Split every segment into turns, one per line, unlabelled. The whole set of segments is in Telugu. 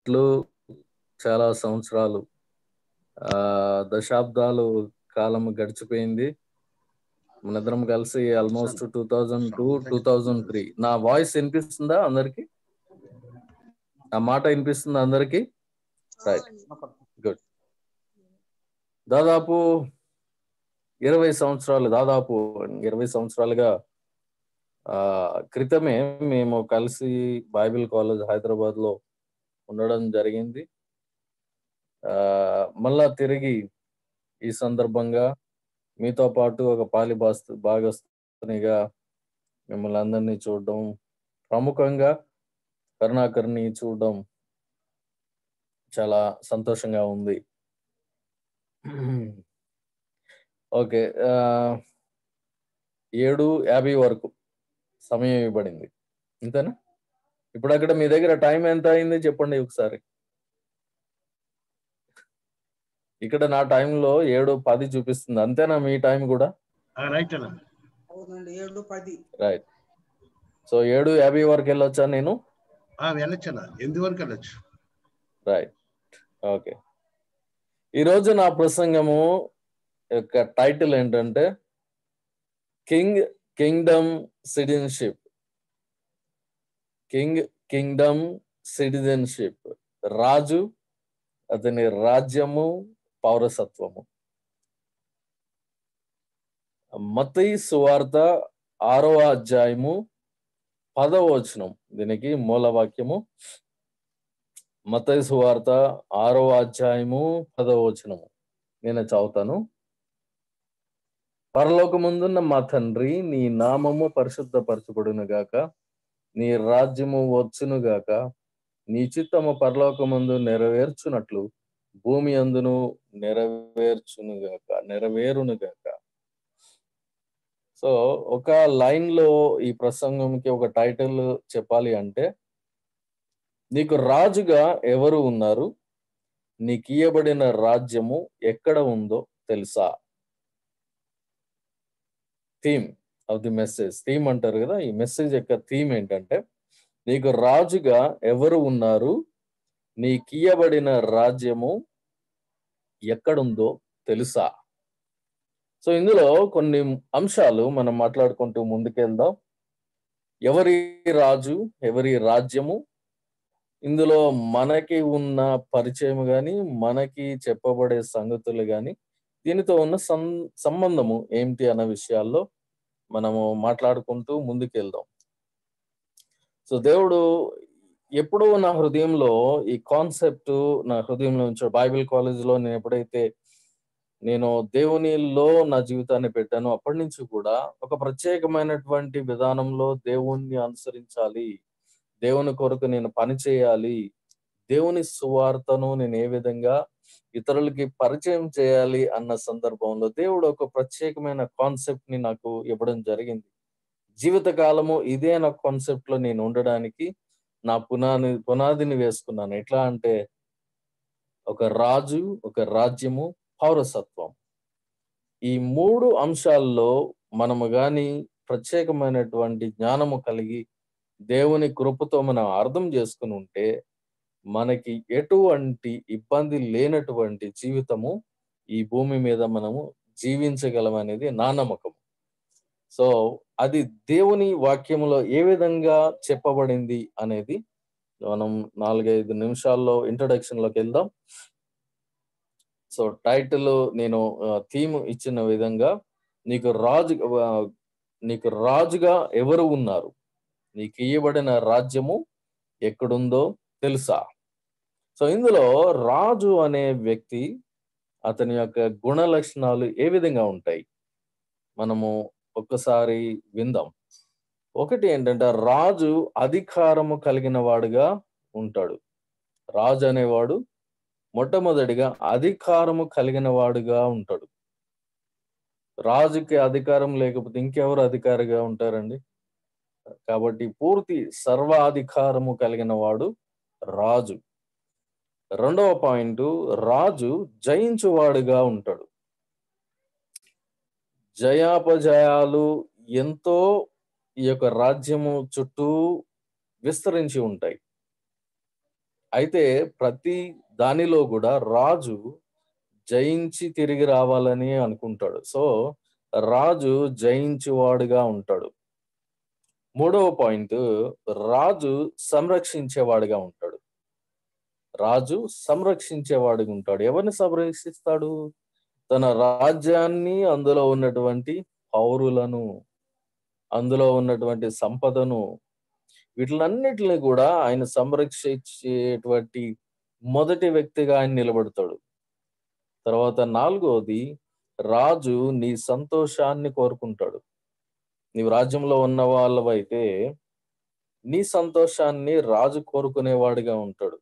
ఏళ్ళు చాలా సంవత్సరాలు ఆ దశాబ్దాలు కాలం గడిచిపోయింది మనిద్దరం కలిసి almost two thousand two two thousand three నా వాయిస్ వినిపిస్తుందా అందరికి నా మాట వినిపిస్తుందా అందరికి రైట్ గుడ్ దాదాపు ఇరవై సంవత్సరాలు దాదాపు ఇరవై సంవత్సరాలుగా ఆ క్రితమే మేము కలిసి బైబిల్ కాలేజ్ హైదరాబాద్ లో ఉండడం జరిగింది ఆ మళ్ళా తిరిగి ఈ సందర్భంగా మీతో పాటు ఒక పాలి బాస్తు భాగస్తునిగా మిమ్మల్ని అందరినీ చూడడం ప్రముఖంగా కరుణాకర్ని చూడడం చాలా సంతోషంగా ఉంది ఓకే ఆ, ఏడు యాభై వరకు సమయం ఇవ్వబడింది అంతేనా ఇప్పుడు అక్కడ మీ దగ్గర టైం ఎంత అయింది చెప్పండి ఒకసారి ఇక్కడ నా టైంలో ఏడు పది చూపిస్తుంది అంతేనా మీ టైం కూడా
రైట్ అన్న
అవునండి ఏడు పది
రైట్ సో ఏడు యాభై వరకు వెళ్ళొచ్చా నేను
ఆ, వెళ్ళొచ్చు అన్న ఎనిమిది వరకు వెళ్ళొచ్చు
రైట్ ఓకే ఈరోజు నా ప్రసంగము యొక్క టైటిల్ ఏంటంటే king kingdom citizenship king kingdom citizenship రాజు అతని రాజ్యము పౌరసత్వము మతయి సువార్త ఆరవ అధ్యాయము పదవ వచనం దీనికి మూలవాక్యము మతయి సువార్త ఆరవ అధ్యాయము పదవ వచనము నేను చదువుతాను పరలోకముందున్న మా తండ్రి నీ నామము పరిశుద్ధపరచబడును గాక నీ రాజ్యము వచ్చును గాక నీ చిత్తము పరలోకమందు నెరవేర్చునట్లు భూమి అందును నెరవేర్చును గాక నెరవేరును గాక సో ఒక లైన్ లో ఈ ప్రసంగంకి ఒక టైటిల్ చెప్పాలి అంటే నీకు రాజుగా ఎవరు ఉన్నారు నీకు ఇయ్యబడిన రాజ్యము ఎక్కడ ఉందో తెలుసా theme of the message theme అంటారు కదా ఈ మెసేజ్ యొక్క థీమ్ ఏంటంటే నీకు రాజుగా ఎవరు ఉన్నారు నీకు ఇయ్యబడిన రాజ్యము ఎక్కడుందో తెలుసా సో ఇందులో కొన్ని అంశాలు మనం మాట్లాడుకుంటూ ముందుకెళ్దాం ఎవరి రాజు ఎవరి రాజ్యము ఇందులో మనకి ఉన్న పరిచయం గాని మనకి చెప్పబడే సంగతులు గాని దీనితో ఉన్న సం సంబంధము ఏమిటి అన్న విషయాల్లో మనము మాట్లాడుకుంటూ ముందుకెళ్దాం సో దేవుడు ఎప్పుడో నా హృదయంలో ఈ కాన్సెప్ట్ నా హృదయంలో ఉంచాడు బైబిల్ కాలేజ్ లో నేను ఎప్పుడైతే నేను దేవునిలో నా జీవితాన్ని పెట్టాను అప్పటి నుంచి కూడా ఒక ప్రత్యేకమైనటువంటి విధానంలో దేవుణ్ణి అనుసరించాలి దేవుని కొరకు నేను పని చేయాలి దేవుని సువార్తను నేను ఏ విధంగా ఇతరులకి పరిచయం చేయాలి అన్న సందర్భంలో దేవుడు ఒక ప్రత్యేకమైన కాన్సెప్ట్ ని నాకు ఇవ్వడం జరిగింది జీవిత కాలము ఇదే నా కాన్సెప్ట్ లో నేను ఉండడానికి నా పునాది పునాదిని వేసుకున్నాను ఎట్లా అంటే ఒక రాజు ఒక రాజ్యము పౌరసత్వం ఈ మూడు అంశాల్లో మనము గాని ప్రత్యేకమైనటువంటి జ్ఞానము కలిగి దేవుని కృపతో మనం అర్థం చేసుకుని ఉంటే మనకి ఎటువంటి ఇబ్బంది లేనటువంటి జీవితము ఈ భూమి మీద మనము జీవించగలం అనేది నా నమ్మకం సో అది దేవుని వాక్యములో ఏ విధంగా చెప్పబడింది అనేది మనం నాలుగైదు నిమిషాల్లో ఇంట్రడక్షన్ లోకి వెళ్దాం సో టైటిల్ నేను థీమ్ ఇచ్చిన విధంగా నీకు రాజు ఆ, నీకు రాజుగా ఎవరు ఉన్నారు నీకు ఇయ్యబడిన రాజ్యము ఎక్కడుందో తెలుసా సో ఇందులో రాజు అనే వ్యక్తి అతని యొక్క గుణ లక్షణాలు ఏ విధంగా ఉంటాయి మనము ఒక్కసారి విందాం ఒకటి ఏంటంటే రాజు అధికారము కలిగిన వాడుగా ఉంటాడు రాజు అనేవాడు మొట్టమొదటిగా అధికారము కలిగిన వాడుగా ఉంటాడు రాజుకి అధికారం లేకపోతే ఇంకెవరు అధికారిగా ఉంటారండి కాబట్టి పూర్తి సర్వాధికారము కలిగిన వాడు రాజు రెండవ పాయింట్ రాజు జయించువాడుగా ఉంటాడు జయాపజయాలు ఎంతో ఈ యొక్క రాజ్యము చుట్టూ విస్తరించి ఉంటాయి అయితే ప్రతి దానిలో కూడా రాజు జయించి తిరిగి రావాలని అనుకుంటాడు సో రాజు జయించువాడుగా ఉంటాడు మూడవ పాయింట్ రాజు సంరక్షించేవాడుగా ఉంటాడు రాజు సంరక్షించేవాడుగా ఉంటాడు ఎవరిని సంరక్షిస్తాడు తన రాజ్యాన్ని అందులో ఉన్నటువంటి పౌరులను అందులో ఉన్నటువంటి సంపదను వీటిలన్నిటిని కూడా ఆయన సంరక్షించేటువంటి మొదటి వ్యక్తిగా ఆయన నిలబడతాడు తర్వాత నాలుగోది రాజు నీ సంతోషాన్ని కోరుకుంటాడు నీవు రాజ్యంలో ఉన్న వాళ్ళవైతే నీ సంతోషాన్ని రాజు కోరుకునేవాడిగా ఉంటాడు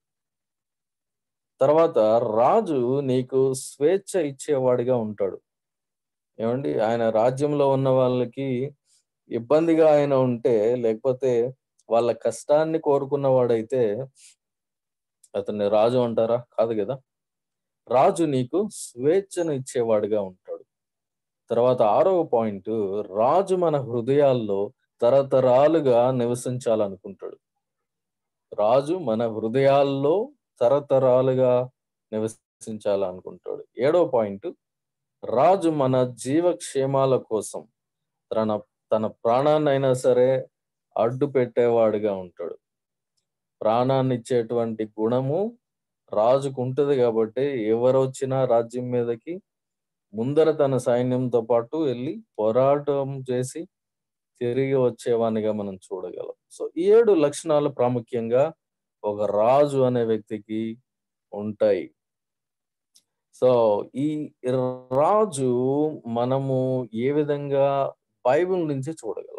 తర్వాత రాజు నీకు స్వేచ్ఛ ఇచ్చేవాడిగా ఉంటాడు ఏమండి ఆయన రాజ్యంలో ఉన్న వాళ్ళకి ఇబ్బందిగా ఆయన ఉంటే లేకపోతే వాళ్ళ కష్టాన్ని కోరుకున్నవాడైతే అతన్ని రాజు అంటారా కాదు కదా రాజు నీకు స్వేచ్ఛను ఇచ్చేవాడిగా ఉంటాడు తర్వాత ఆరవ పాయింట్ రాజు మన హృదయాల్లో తరతరాలుగా నివసించాలనుకుంటాడు రాజు మన హృదయాల్లో తరతరాలుగా నివసించాలనుకుంటాడు ఏడవ పాయింట్ రాజు మన జీవక్షేమాల కోసం తన తన ప్రాణాన్నైనా సరే అడ్డు పెట్టేవాడుగా ఉంటాడు ప్రాణాన్ని ఇచ్చేటువంటి గుణము రాజుకు ఉంటది కాబట్టి ఎవరు వచ్చినా రాజ్యం మీదకి ముందర తన సైన్యంతో పాటు వెళ్ళి పోరాటం చేసి తిరిగి వచ్చేవానిగా మనం చూడగలం సో ఈ ఏడు లక్షణాలు ప్రాముఖ్యంగా ఒక రాజు అనే వ్యక్తికి ఉంటాయి సో ఈ రాజు మనము ఏ విధంగా బైబిల్ నుంచి చూడగలం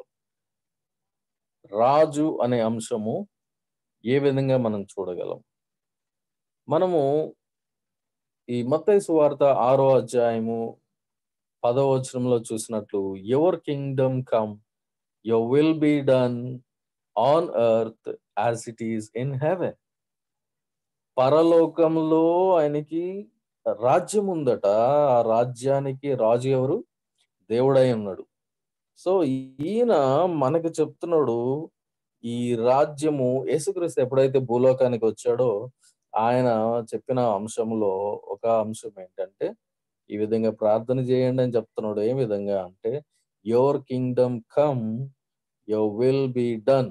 రాజు అనే అంశము ఏ విధంగా మనం చూడగలం మనము ఈ మత్తయి సువార్త ఆరో అధ్యాయము పదో వచనంలో చూసినట్లు your kingdom come your will be done on earth as it is in heaven పరలోకంలో ఆయనకి రాజ్యం ఉందట ఆ రాజ్యానికి రాజు ఎవరు దేవుడై ఉన్నాడు సో ఈయన మనకు చెప్తున్నాడు ఈ రాజ్యము యేసుక్రీస్తు ఎప్పుడైతే భూలోకానికి వచ్చాడో ఆయన చెప్పిన అంశంలో ఒక అంశం ఏంటంటే ఈ విధంగా ప్రార్థన చేయండి అని చెప్తున్నాడు ఏ విధంగా అంటే your kingdom come your will be done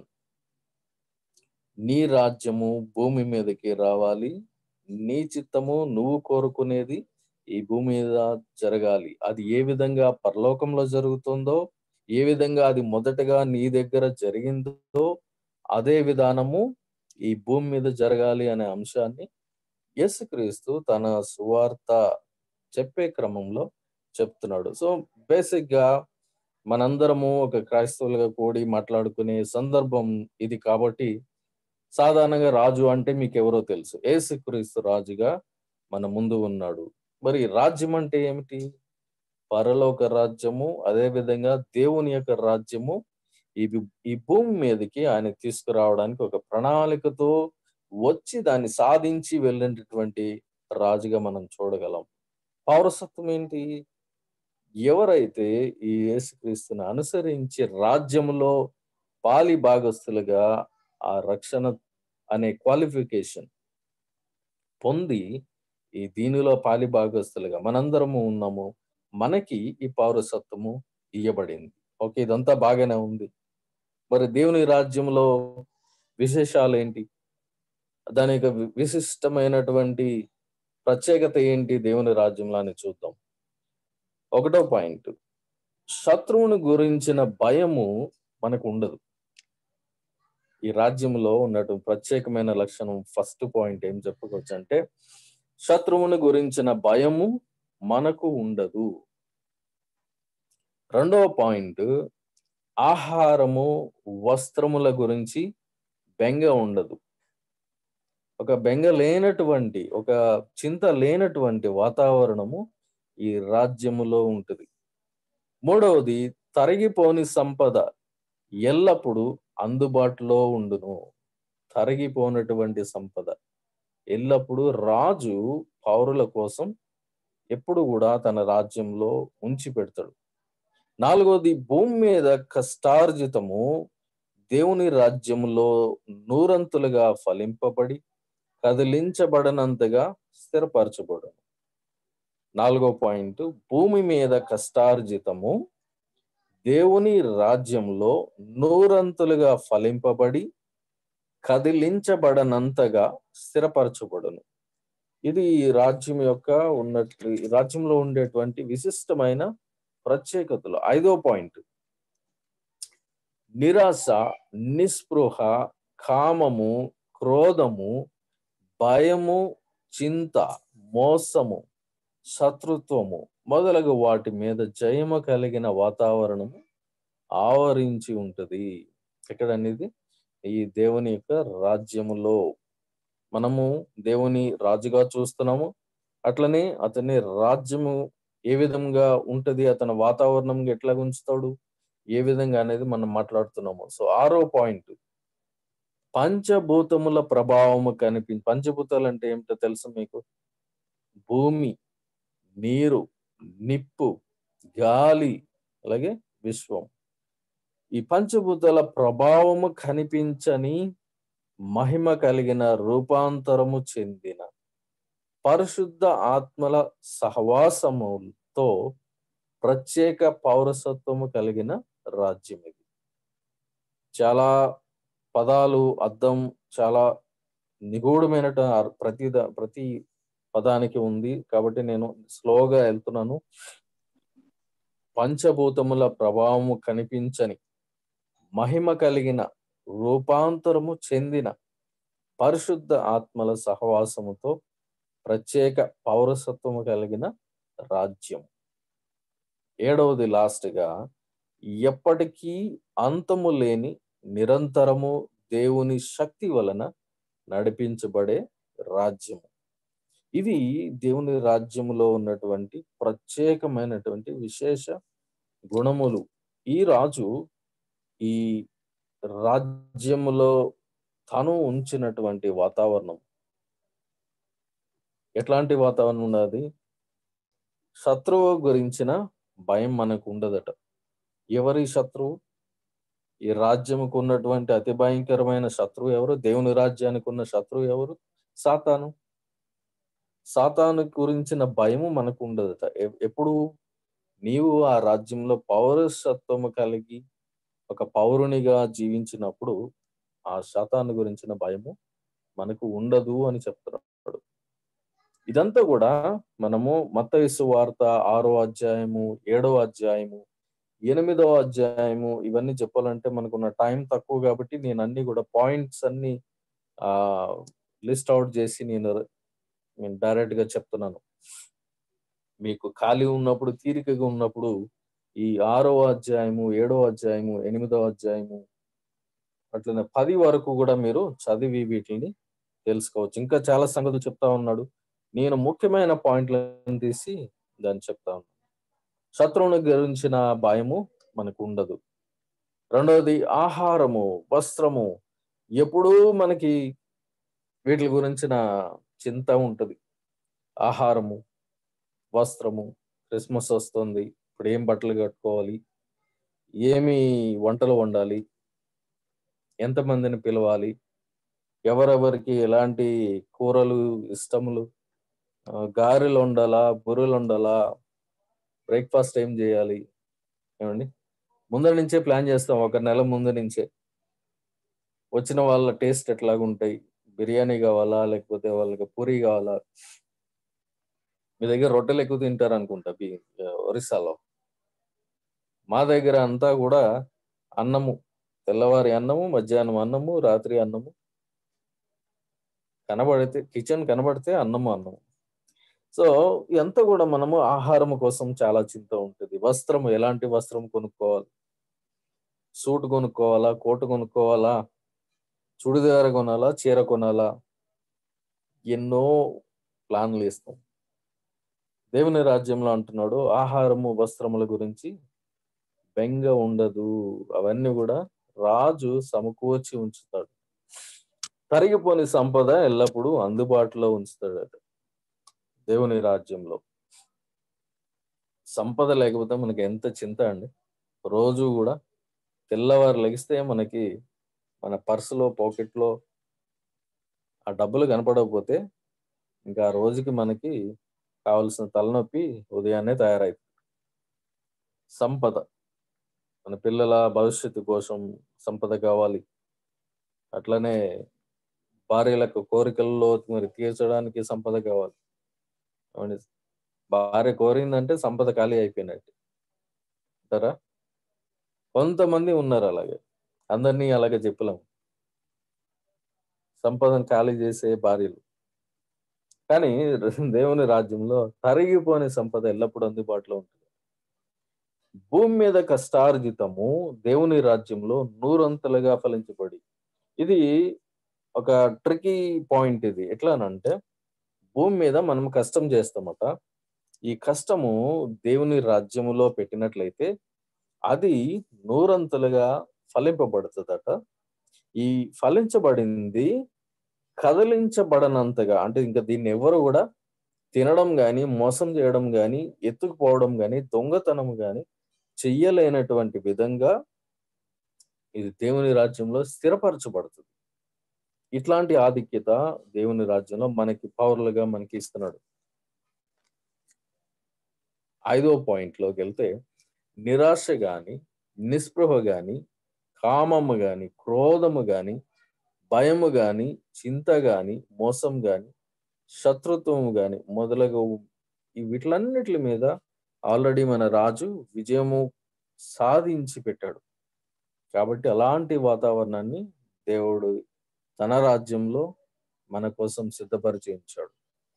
నీ రాజ్యము భూమి మీదకి రావాలి నీ చిత్తము నువ్వు కోరుకునేది ఈ భూమి మీద జరగాలి అది ఏ విధంగా పరలోకంలో జరుగుతుందో ఏ విధంగా అది మొదటగా నీ దగ్గర జరిగిందో అదే విధానము ఈ భూమి మీద జరగాలి అనే అంశాన్ని యేసుక్రీస్తు తన సువార్త చెప్పే క్రమంలో చెప్తున్నాడు సో బేసిక్ గా మనందరము ఒక క్రైస్తవులుగా కూడి మాట్లాడుకునే సందర్భం ఇది కాబట్టి సాధారణంగా రాజు అంటే మీకు ఎవరో తెలుసు యేసుక్రీస్తు రాజుగా మన ముందు ఉన్నాడు మరి రాజ్యం అంటే ఏమిటి పరలోక రాజ్యము అదే విధంగా దేవుని యొక్క రాజ్యము ఈ ఈ భూమి మీదకి ఆయన తీసుకురావడానికి ఒక ప్రణాళికతో వచ్చి దాన్ని సాధించి వెళ్ళినటువంటి రాజుగా మనం చూడగలం పౌరసత్వం ఏంటి ఎవరైతే ఈ యేసుక్రీస్తుని అనుసరించి రాజ్యంలో పాలి భాగస్తులుగా ఆ రక్షణ అనే క్వాలిఫికేషన్ పొంది ఈ దీనిలో పాలి భాగస్తులుగా మనందరము ఉన్నాము మనకి ఈ పౌరసత్వము ఇయ్యబడింది ఓకే ఇదంతా బాగానే ఉంది మరి దేవుని రాజ్యంలో విశేషాలు ఏంటి దాని యొక్క విశిష్టమైనటువంటి ప్రత్యేకత ఏంటి దేవుని రాజ్యంలో అని చూద్దాం ఒకటో పాయింట్ శత్రువుని గురించిన భయము మనకు ఉండదు ఈ రాజ్యంలో ఉన్నట్టు ప్రత్యేకమైన లక్షణం ఫస్ట్ పాయింట్ ఏం చెప్పుకోవచ్చు అంటే శత్రువుని గురించిన భయము మనకు ఉండదు రెండవ పాయింట్ ఆహారము వస్త్రముల గురించి బెంగ ఉండదు ఒక బెంగ లేనటువంటి ఒక చింత లేనటువంటి వాతావరణము ఈ రాజ్యములో ఉంటుంది మూడవది తరిగిపోని సంపద ఎల్లప్పుడూ అందుబాటులో ఉండును తరిగిపోనటువంటి సంపద ఎల్లప్పుడూ రాజు పౌరుల కోసం ఎప్పుడు కూడా తన రాజ్యంలో ఉంచి పెడతాడు నాలుగోది భూమి మీద కష్టార్జితము దేవుని రాజ్యములో నూరంతులుగా ఫలింపబడి కదిలించబడనంతగా స్థిరపరచబడును నాలుగో పాయింట్ భూమి మీద కష్టార్జితము దేవుని రాజ్యంలో నూరంతులుగా ఫలింపబడి కదిలించబడనంతగా స్థిరపరచబడును ఇది ఈ రాజ్యం యొక్క ఉన్నట్లు ఈ రాజ్యంలో ఉండేటువంటి విశిష్టమైన ప్రత్యేకతలు ఐదో పాయింట్ నిరాశ నిస్పృహ కామము క్రోధము భయము చింత మోసము శత్రుత్వము మొదలగు వాటి మీద జయము కలిగిన వాతావరణము ఆవరించి ఉంటది ఎక్కడ అనేది ఈ దేవుని యొక్క రాజ్యములో మనము దేవుని రాజుగా చూస్తున్నాము అట్లనే అతని రాజ్యము ఏ విధంగా ఉంటది అతని వాతావరణం ఎట్లా ఉంచుతాడు ఏ విధంగా అనేది మనం మాట్లాడుతున్నాము సో ఆరో పాయింట్ పంచభూతముల ప్రభావము కనిపి పంచభూతాలు అంటే ఏమిటో తెలుసు మీకు భూమి నీరు నిప్పు గాలి అలాగే విశ్వం ఈ పంచభూతాల ప్రభావము కనిపించని మహిమ కలిగిన రూపాంతరము చెందిన పరిశుద్ధ ఆత్మల సహవాసముతో ప్రత్యేక పౌరసత్వము కలిగిన రాజ్యం ఇది చాలా పదాలు అర్థం చాలా నిగూఢమైన ప్రతి ద- ప్రతి పదానికి ఉంది కాబట్టి నేను స్లోగా వెళ్తున్నాను పంచభూతముల ప్రభావము కనిపించని మహిమ కలిగిన రూపాంతరము చెందిన పరిశుద్ధ ఆత్మల సహవాసముతో ప్రత్యేక పౌరసత్వము కలిగిన రాజ్యం ఏడవది లాస్ట్ గా ఎప్పటికీ అంతము లేని నిరంతరము దేవుని శక్తి వలన నడిపించబడే రాజ్యము ఇది దేవుని రాజ్యములో ఉన్నటువంటి ప్రత్యేకమైనటువంటి విశేష గుణములు ఈ రాజు ఈ రాజ్యములో తను ఉంచినటువంటి వాతావరణం ఎట్లాంటి వాతావరణం ఉన్నది శత్రువు గురించిన భయం మనకు ఉండదట ఎవరి శత్రువు ఈ రాజ్యముకు ఉన్నటువంటి అతి భయంకరమైన శత్రువు ఎవరు దేవుని రాజ్యానికి ఉన్న శత్రువు ఎవరు సాతాను సాతాను గురించిన భయము మనకు ఉండదట ఎ- ఎప్పుడు నీవు ఆ రాజ్యంలో పౌరసత్వము కలిగి ఒక పౌరునిగా జీవించినప్పుడు ఆ శాతాన్ని గురించిన భయము మనకు ఉండదు అని చెప్తున్నాడు ఇదంతా కూడా మనము మత్తయిసు వార్త ఆరో అధ్యాయము ఏడో అధ్యాయము ఎనిమిదో అధ్యాయము ఇవన్నీ చెప్పాలంటే మనకున్న టైం తక్కువ కాబట్టి నేను అన్ని కూడా పాయింట్స్ అన్ని ఆ లిస్ట్ అవుట్ చేసి నేను నేను డైరెక్ట్ గా చెప్తున్నాను మీకు ఖాళీ ఉన్నప్పుడు తీరికగా ఉన్నప్పుడు ఈ ఆరో అధ్యాయము ఏడో అధ్యాయము ఎనిమిదో అధ్యాయము అట్లనే పది వరకు కూడా మీరు చదివి వీటిని తెలుసుకోవచ్చు ఇంకా చాలా సంగతులు చెప్తా ఉన్నాడు నేను ముఖ్యమైన పాయింట్లను తీసి దాన్ని చెప్తా ఉన్నాను శత్రువుని గురించిన భయము మనకు ఉండదు రెండవది ఆహారము వస్త్రము ఎప్పుడూ మనకి వీటి గురించిన చింత ఉంటది ఆహారము వస్త్రము క్రిస్మస్ వస్తుంది ఇప్పుడు ఏం బట్టలు కట్టుకోవాలి ఏమి వంటలు వండాలి ఎంతమందిని పిలవాలి ఎవరెవరికి ఎలాంటి కూరలు ఇష్టములు ఆ, గారెలు వండాలా బుర్రలు వండాలా బ్రేక్ఫాస్ట్ ఏం చేయాలి ఏమండి ముందర నుంచే ప్లాన్ చేస్తాం ఒక నెల ముందు నుంచే వచ్చిన వాళ్ళ టేస్ట్ ఎట్లాగుంటాయి బిర్యానీ కావాలా లేకపోతే వాళ్ళకి పూరి కావాలా మీ దగ్గర రొట్టెలు ఎక్కువ తింటారు అనుకుంటా బి ఒరిస్సాలో మా దగ్గర అంతా కూడా అన్నము తెల్లవారి అన్నము మధ్యాహ్నం అన్నము రాత్రి అన్నము కనబడితే కిచెన్ కనబడితే అన్నము అన్నము సో ఇదంతా కూడా మనము ఆహారం కోసం చాలా చింత ఉంటుంది వస్త్రము ఎలాంటి వస్త్రం కొనుక్కోవాలి సూట్ కొనుక్కోవాలా కోటు కొనుక్కోవాలా చుడిదార కొనాలా చీర కొనాలా ఎన్నో ప్లాన్లు ఇస్తాం దేవుని రాజ్యంలో అంటున్నాడు ఆహారము వస్త్రముల గురించి బెంగ ఉండదు అవన్నీ కూడా రాజు సమకూర్చి ఉంచుతాడు తరిగిపోని సంపద ఎల్లప్పుడూ అందుబాటులో ఉంచుతాడట దేవుని రాజ్యంలో సంపద లేకపోతే మనకి ఎంత చింత అండి రోజు కూడా తెల్లవారు లెగిస్తే మనకి మన పర్సులో పాకెట్లో ఆ డబ్బులు కనపడకపోతే ఇంకా ఆ రోజుకి మనకి కావలసిన తలనొప్పి ఉదయాన్నే తయారైంది సంపద మన పిల్లల భవిష్యత్తు కోసం సంపద కావాలి అట్లనే భార్యలకు కోరికల్లో మరి తీర్చడానికి సంపద కావాలి ఏమండి? భార్య కోరిందంటే సంపద ఖాళీ అయిపోయినట్టు అంటారా కొంతమంది ఉన్నారు అలాగే అందరినీ అలాగే చెప్పలేము సంపదను ఖాళీ చేసే భార్యలు కానీ దేవుని రాజ్యంలో తరిగిపోని సంపద ఎల్లప్పుడూ అందుబాటులో ఉంటుంది భూమి మీద కష్టార్జితము దేవుని రాజ్యంలో నూరంతలుగా ఫలించబడి ఇది ఒక ట్రికీ పాయింట్ ఇది ఎట్లానంటే భూమి మీద మనం కష్టం చేస్తామట ఈ కష్టము దేవుని రాజ్యములో పెట్టినట్లయితే అది నూరంతలుగా ఫలింపబడుతుందట ఈ ఫలించబడింది కదిలించబడనంతగా అంటే ఇంకా దీన్ని ఎవరు కూడా తినడం గాని మోసం చేయడం గాని ఎత్తుకుపోవడం గాని దొంగతనం గాని చెయ్యలేనటువంటి విధంగా ఇది దేవుని రాజ్యంలో స్థిరపరచబడుతుంది ఇట్లాంటి ఆధిక్యత దేవుని రాజ్యంలో మనకి పౌరులుగా మనకి ఇస్తున్నాడు ఐదో పాయింట్ లోకి వెళ్తే నిరాశ గాని నిస్పృహ గాని కామము గాని క్రోధము గాని భయము గాని చింత గాని మోసం గాని శత్రుత్వము గాని మొదలగు ఈ వీటిలన్నిటి మీద ఆల్రెడీ మన రాజు విజయము సాధించి పెట్టాడు కాబట్టి అలాంటి వాతావరణాన్ని దేవుడు తన రాజ్యంలో మన కోసం సిద్ధపరిచి ఉంచాడు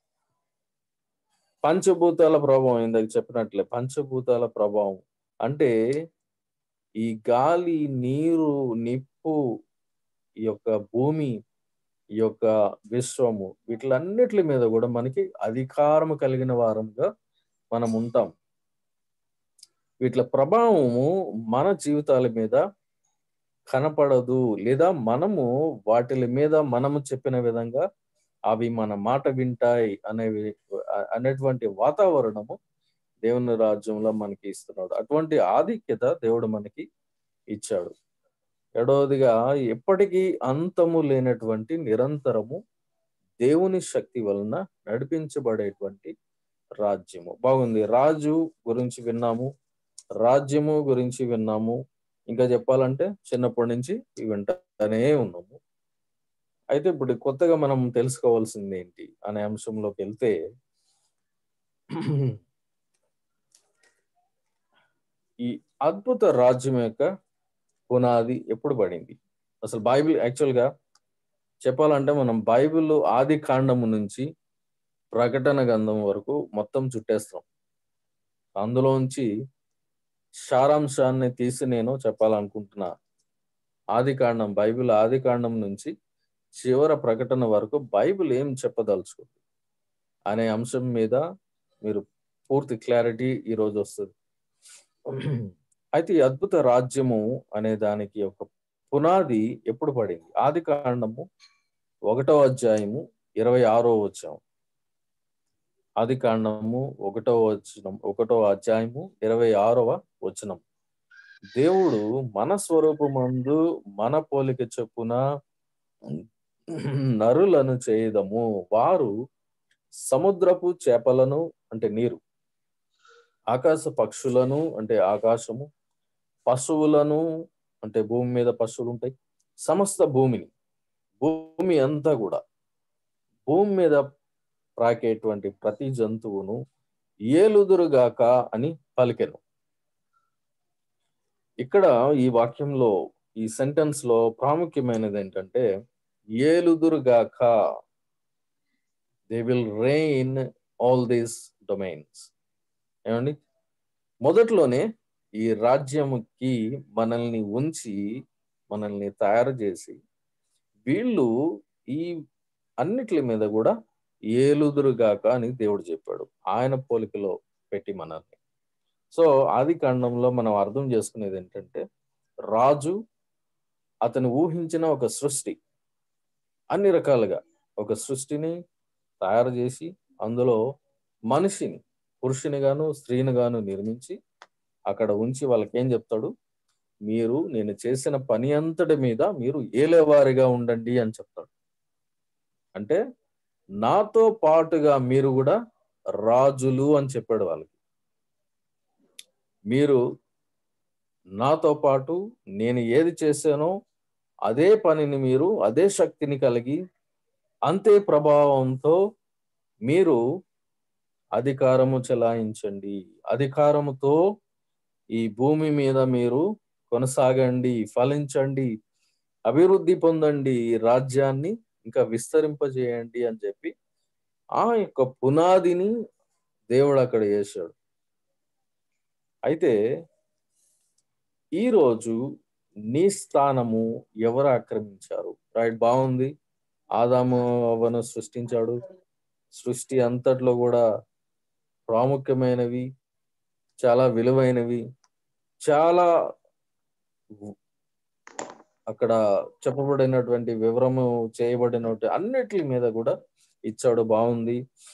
పంచభూతాల ప్రభావం ఇందాక చెప్పినట్లే పంచభూతాల ప్రభావం అంటే ఈ గాలి నీరు నిప్పు ఈ యొక్క భూమి ఈ యొక్క విశ్వము వీటిలన్నిటి మీద కూడా మనకి అధికారము కలిగిన వారంగా మనం ఉంటాం వీటి ప్రభావము మన జీవితాల మీద కనపడదు లేదా మనము వాటి మీద మనము చెప్పిన విధంగా అవి మన మాట వింటాయి అనేవి అనేటువంటి వాతావరణము దేవుని రాజ్యంలో మనకి ఇస్తున్నాడు అటువంటి ఆధిక్యత దేవుడు మనకి ఇచ్చాడు ఏడవదిగా ఎప్పటికీ అంతము లేనటువంటి నిరంతరము దేవుని శక్తి వలన నడిపించబడేటువంటి రాజ్యము బాగుంది రాజు గురించి విన్నాము రాజ్యము గురించి విన్నాము ఇంకా చెప్పాలంటే చిన్నప్పటి నుంచి వింటానే ఉన్నాము అయితే ఇప్పుడు కొత్తగా మనం తెలుసుకోవాల్సింది ఏంటి అనే అంశంలోకి వెళ్తే ఈ అద్భుత రాజ్యం యొక్క పునాది ఎప్పుడు పడింది అసలు బైబిల్ యాక్చువల్గా చెప్పాలంటే మనం బైబిల్ ఆది కాండము నుంచి ప్రకటన గంధం వరకు మొత్తం చుట్టేస్తాం అందులోంచి సారాంశాన్ని తీసి నేను చెప్పాలనుకుంటున్నా ఆది కాండం బైబిల్ ఆది కాండం నుంచి చివర ప్రకటన వరకు బైబిల్ ఏం చెప్పదలుచుకుంది అనే అంశం మీద మీరు పూర్తి క్లారిటీ ఈరోజు వస్తుంది అయితే ఈ అద్భుత రాజ్యము అనే దానికి ఒక పునాది ఎప్పుడు పడింది ఆది కాండము ఒకటో అధ్యాయము ఇరవై ఆరో వచ్చాం ఆది కాండము ఒకటో వచనం ఒకటో అధ్యాయము ఇరవై ఆరవ వచనం దేవుడు మన స్వరూపమందు మన పోలిక చొప్పున నరులను చేయదము వారు సముద్రపు చేపలను అంటే నీరు ఆకాశ పక్షులను అంటే ఆకాశము పశువులను అంటే భూమి మీద పశువులు ఉంటాయి సమస్త భూమిని భూమి అంతా కూడా భూమి మీద ప్రాకేటువంటి ప్రతి జంతువును ఏలుదురుగాక అని పలికెను ఇక్కడ ఈ వాక్యంలో ఈ సెంటెన్స్ లో ప్రాముఖ్యమైనది ఏంటంటే ఏలుదురుగాక they will reign all these domains ఏమండి మొదట్లోనే ఈ రాజ్యముకి మనల్ని ఉంచి మనల్ని తయారు చేసి వీళ్ళు ఈ అన్నిటి మీద కూడా ఏలుదురుగాక అని దేవుడు చెప్పాడు ఆయన పోలికలో పెట్టి మనల్ని సో ఆది కాండంలో మనం అర్థం చేసుకునేది ఏంటంటే రాజు అతను ఊహించిన ఒక సృష్టి అన్ని రకాలుగా ఒక సృష్టిని తయారు చేసి అందులో మనిషిని పురుషుని గాను స్త్రీని గాను నిర్మించి అక్కడ ఉంచి వాళ్ళకి ఏం చెప్తాడు మీరు నేను చేసిన పని అంతటి మీద మీరు ఏలేవారిగా ఉండండి అని చెప్తాడు అంటే నాతో పాటుగా మీరు కూడా రాజులు అని చెప్పాడు వాళ్ళకి మీరు నాతో పాటు నేను ఏది చేశానో అదే పనిని మీరు అదే శక్తిని కలిగి అంతే ప్రభావంతో మీరు అధికారము చెలాయించండి అధికారముతో ఈ భూమి మీద మీరు కొనసాగండి ఫలించండి అభివృద్ధి పొందండి ఈ రాజ్యాన్ని ఇంకా విస్తరింపజేయండి అని చెప్పి ఆ యొక్క పునాదిని దేవుడు అక్కడ వేశాడు అయితే ఈరోజు నీ స్థానము ఎవరు ఆక్రమించారు రైట్ బాగుంది ఆదాము అవ్వను సృష్టించాడు సృష్టి అంతట్లో కూడా ప్రాముఖ్యమైనవి చాలా విలువైనవి చాలా అక్కడ చెప్పబడినటువంటి వివరము చేయబడినటువంటి అన్నిటి మీద కూడా ఇచ్చాడు బాగుంది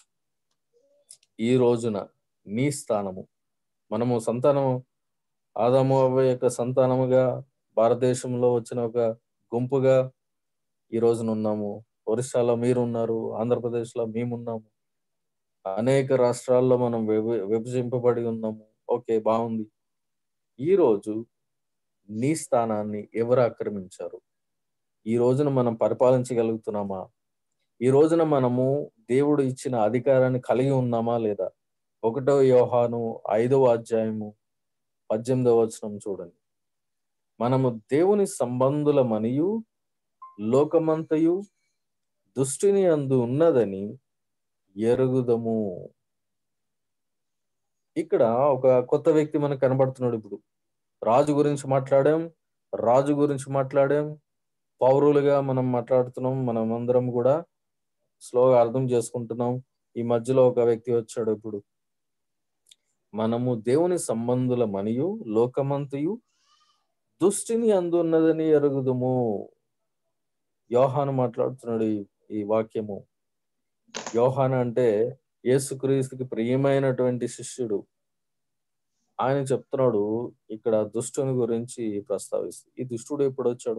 ఈ రోజున నీ స్థానము మనము సంతానము ఆదాము అవ్వ యొక్క సంతానముగా భారతదేశంలో వచ్చిన ఒక గుంపుగా ఈ రోజున ఉన్నాము ఒరిస్సాలో మీరు ఉన్నారు ఆంధ్రప్రదేశ్లో మేమున్నాము అనేక రాష్ట్రాల్లో మనం విభ విభజింపబడి ఉన్నాము ఓకే బాగుంది ఈ రోజు నీ స్థానాన్ని ఎవరు ఆక్రమించారు ఈ రోజున మనం పరిపాలించగలుగుతున్నామా ఈ రోజున మనము దేవుడు ఇచ్చిన అధికారాన్ని కలిగి ఉన్నామా లేదా ఒకటో యోహాను ఐదవ అధ్యాయము పద్దెనిమిదవ వచనం చూడండి మనము దేవుని సంబంధుల మనియు లోకమంతయు దుష్టిని అందు ఉన్నదని ఎరుగుదము ఇక్కడ ఒక కొత్త వ్యక్తి మనకు కనబడుతున్నాడు ఇప్పుడు రాజు గురించి మాట్లాడాం రాజు గురించి మాట్లాడాం పౌరులుగా మనం మాట్లాడుతున్నాం మనం అందరం కూడా స్లోగా అర్థం చేసుకుంటున్నాం ఈ మధ్యలో ఒక వ్యక్తి వచ్చాడు ఇప్పుడు మనము దేవుని సంబంధుల మనియు లోకమంతయు దుష్టిని అందున్నదని ఎరుగుదుము యోహాను మాట్లాడుతున్నాడు ఈ వాక్యము యోహాన్ అంటే యేసుక్రీస్తుకి ప్రియమైనటువంటి శిష్యుడు ఆయన చెప్తున్నాడు ఇక్కడ దుష్టుని గురించి ప్రస్తావిస్తూ ఈ దుష్టుడు ఎప్పుడు వచ్చాడు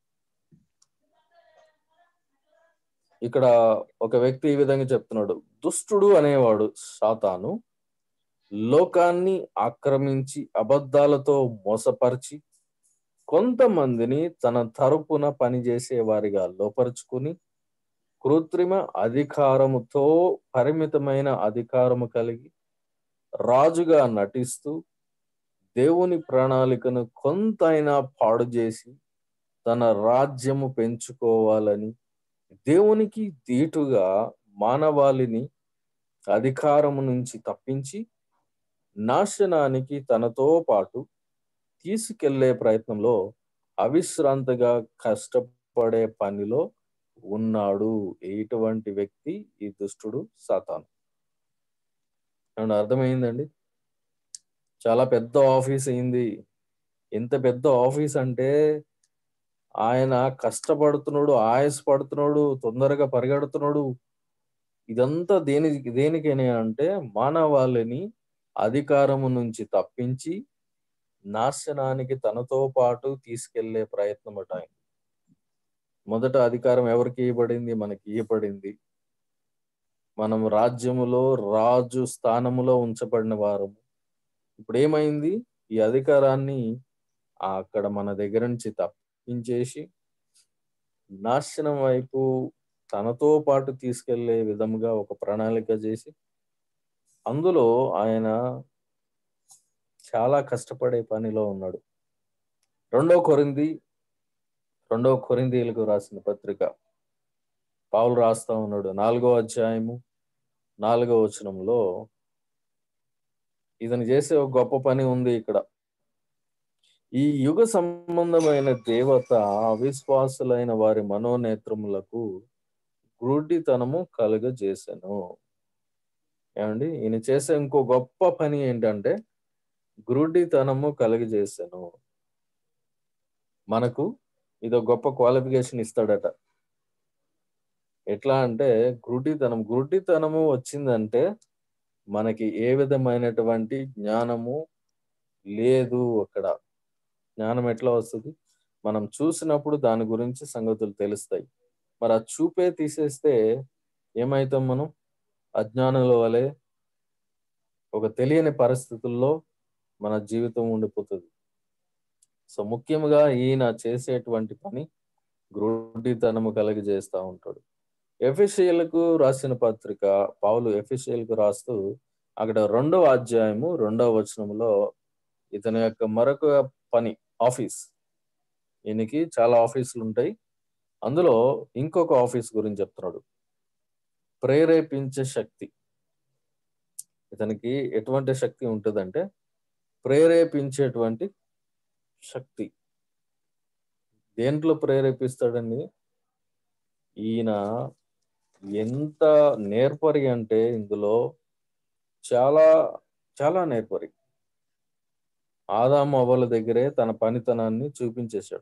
ఇక్కడ ఒక వ్యక్తి ఈ విధంగా చెప్తున్నాడు దుష్టుడు అనేవాడు సాతాను లోకాన్ని ఆక్రమించి అబద్ధాలతో మోసపరిచి కొంతమందిని తన తరపున పనిచేసే వారిగా లోపరుచుకుని కృత్రిమ అధికారముతో పరిమితమైన అధికారము కలిగి రాజుగా నటిస్తూ దేవుని ప్రణాళికను కొంతైనా పాడు చేసి తన రాజ్యము పెంచుకోవాలని దేవునికి దీటుగా మానవాళిని అధికారము నుంచి తప్పించి నాశనానికి తనతో పాటు తీసుకెళ్లే ప్రయత్నంలో అవిశ్రాంతిగా కష్టపడే పనిలో ఉన్నాడు ఎటువంటి వ్యక్తి ఈ దుష్టుడు సాతాను ఏమన్నా అర్థమైందండి చాలా పెద్ద ఆఫీస్ అయింది ఎంత పెద్ద ఆఫీస్ అంటే ఆయన కష్టపడుతున్నాడు ఆయాస పడుతున్నాడు తొందరగా పరిగెడుతున్నాడు ఇదంతా దేని దేనికని అంటే మానవాళిని అధికారము నుంచి తప్పించి నాశనానికి తనతో పాటు తీసుకెళ్లే ప్రయత్నం అట ఆయన మొదట అధికారం ఎవరికి ఇవ్వబడింది మనకి ఇవ్వబడింది మనం రాజ్యములో రాజు స్థానములో ఉంచబడిన వారము ఇప్పుడు ఏమైంది ఈ అధికారాన్ని అక్కడ మన దగ్గర నుంచి తప్పించేసి నాశనం వైపు తనతో పాటు తీసుకెళ్లే విధముగా ఒక ప్రణాళిక చేసి అందులో ఆయన చాలా కష్టపడే పనిలో ఉన్నాడు రెండో కొరింది రెండో కొరిందీలకు రాసిన పత్రిక పావులు రాస్తా ఉన్నాడు నాలుగో అధ్యాయము నాలుగో వచనంలో ఇతను చేసే ఒక గొప్ప పని ఉంది ఇక్కడ ఈ యుగ సంబంధమైన దేవత అవిశ్వాసులైన వారి మనోనేత్రములకు గ్రుడ్డితనము కలుగజేసెను ఏమండి ఈయన చేసే ఇంకో గొప్ప పని ఏంటంటే గ్రుడ్డితనము కలుగజేసాను మనకు ఇదో గొప్ప క్వాలిఫికేషన్ ఇస్తాడట ఎట్లా అంటే గ్రుడ్డితనం గ్రుడ్డితనము వచ్చిందంటే మనకి ఏ విధమైనటువంటి జ్ఞానము లేదు అక్కడ జ్ఞానం ఎట్లా వస్తుంది మనం చూసినప్పుడు దాని గురించి సంగతులు తెలుస్తాయి మరి ఆ చూపే తీసేస్తే ఏమైతాం మనం అజ్ఞానుల వలె ఒక తెలియని పరిస్థితుల్లో మన జీవితం ఉండిపోతుంది సో ముఖ్యంగా ఈయన చేసేటువంటి పని గ్రుడ్డితనము కలిగి చేస్తూ ఉంటాడు ఎఫిషియల్కు రాసిన పత్రిక పౌలు ఎఫిషియల్కు రాస్తూ అక్కడ రెండవ అధ్యాయము రెండవ వచనంలో ఇతని యొక్క మరొక పని ఆఫీస్ ఈయనకి చాలా ఆఫీసులు ఉంటాయి అందులో ఇంకొక ఆఫీస్ గురించి చెప్తున్నాడు ప్రేరేపించే శక్తి ఇతనికి ఎటువంటి శక్తి ఉంటుందంటే ప్రేరేపించేటువంటి శక్తి దేంట్లో ప్రేరేపిస్తాడండి ఈయన ఎంత నేర్పరి అంటే ఇందులో చాలా చాలా నేర్పరి ఆదాము అవ్వల దగ్గరే తన పనితనాన్ని చూపించేశాడు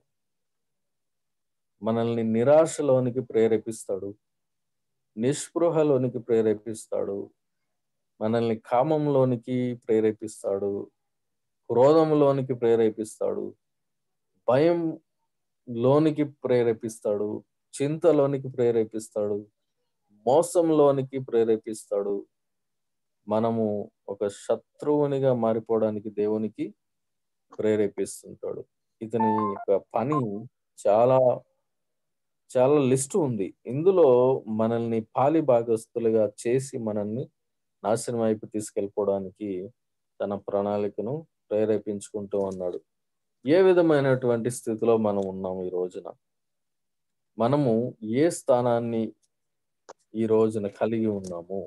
మనల్ని నిరాశలోనికి ప్రేరేపిస్తాడు నిస్పృహలోనికి ప్రేరేపిస్తాడు మనల్ని కామంలోనికి ప్రేరేపిస్తాడు క్రోధంలోనికి ప్రేరేపిస్తాడు భయం లోనికి ప్రేరేపిస్తాడు చింతలోనికి ప్రేరేపిస్తాడు మోసంలోనికి ప్రేరేపిస్తాడు మనము ఒక శత్రువునిగా మారిపోవడానికి దేవునికి ప్రేరేపిస్తుంటాడు ఇతని యొక్క పని చాలా చాలా లిస్ట్ ఉంది ఇందులో మనల్ని పాలి భాగస్తులుగా చేసి మనల్ని నాశనం వైపు తీసుకెళ్ళిపోవడానికి తన ప్రణాళికను ప్రేరేపించుకుంటూ ఉన్నాడు ఏ విధమైనటువంటి స్థితిలో మనం ఉన్నాము ఈ రోజున మనము ఏ స్థానాన్ని ఈ రోజున కలిగి ఉన్నాము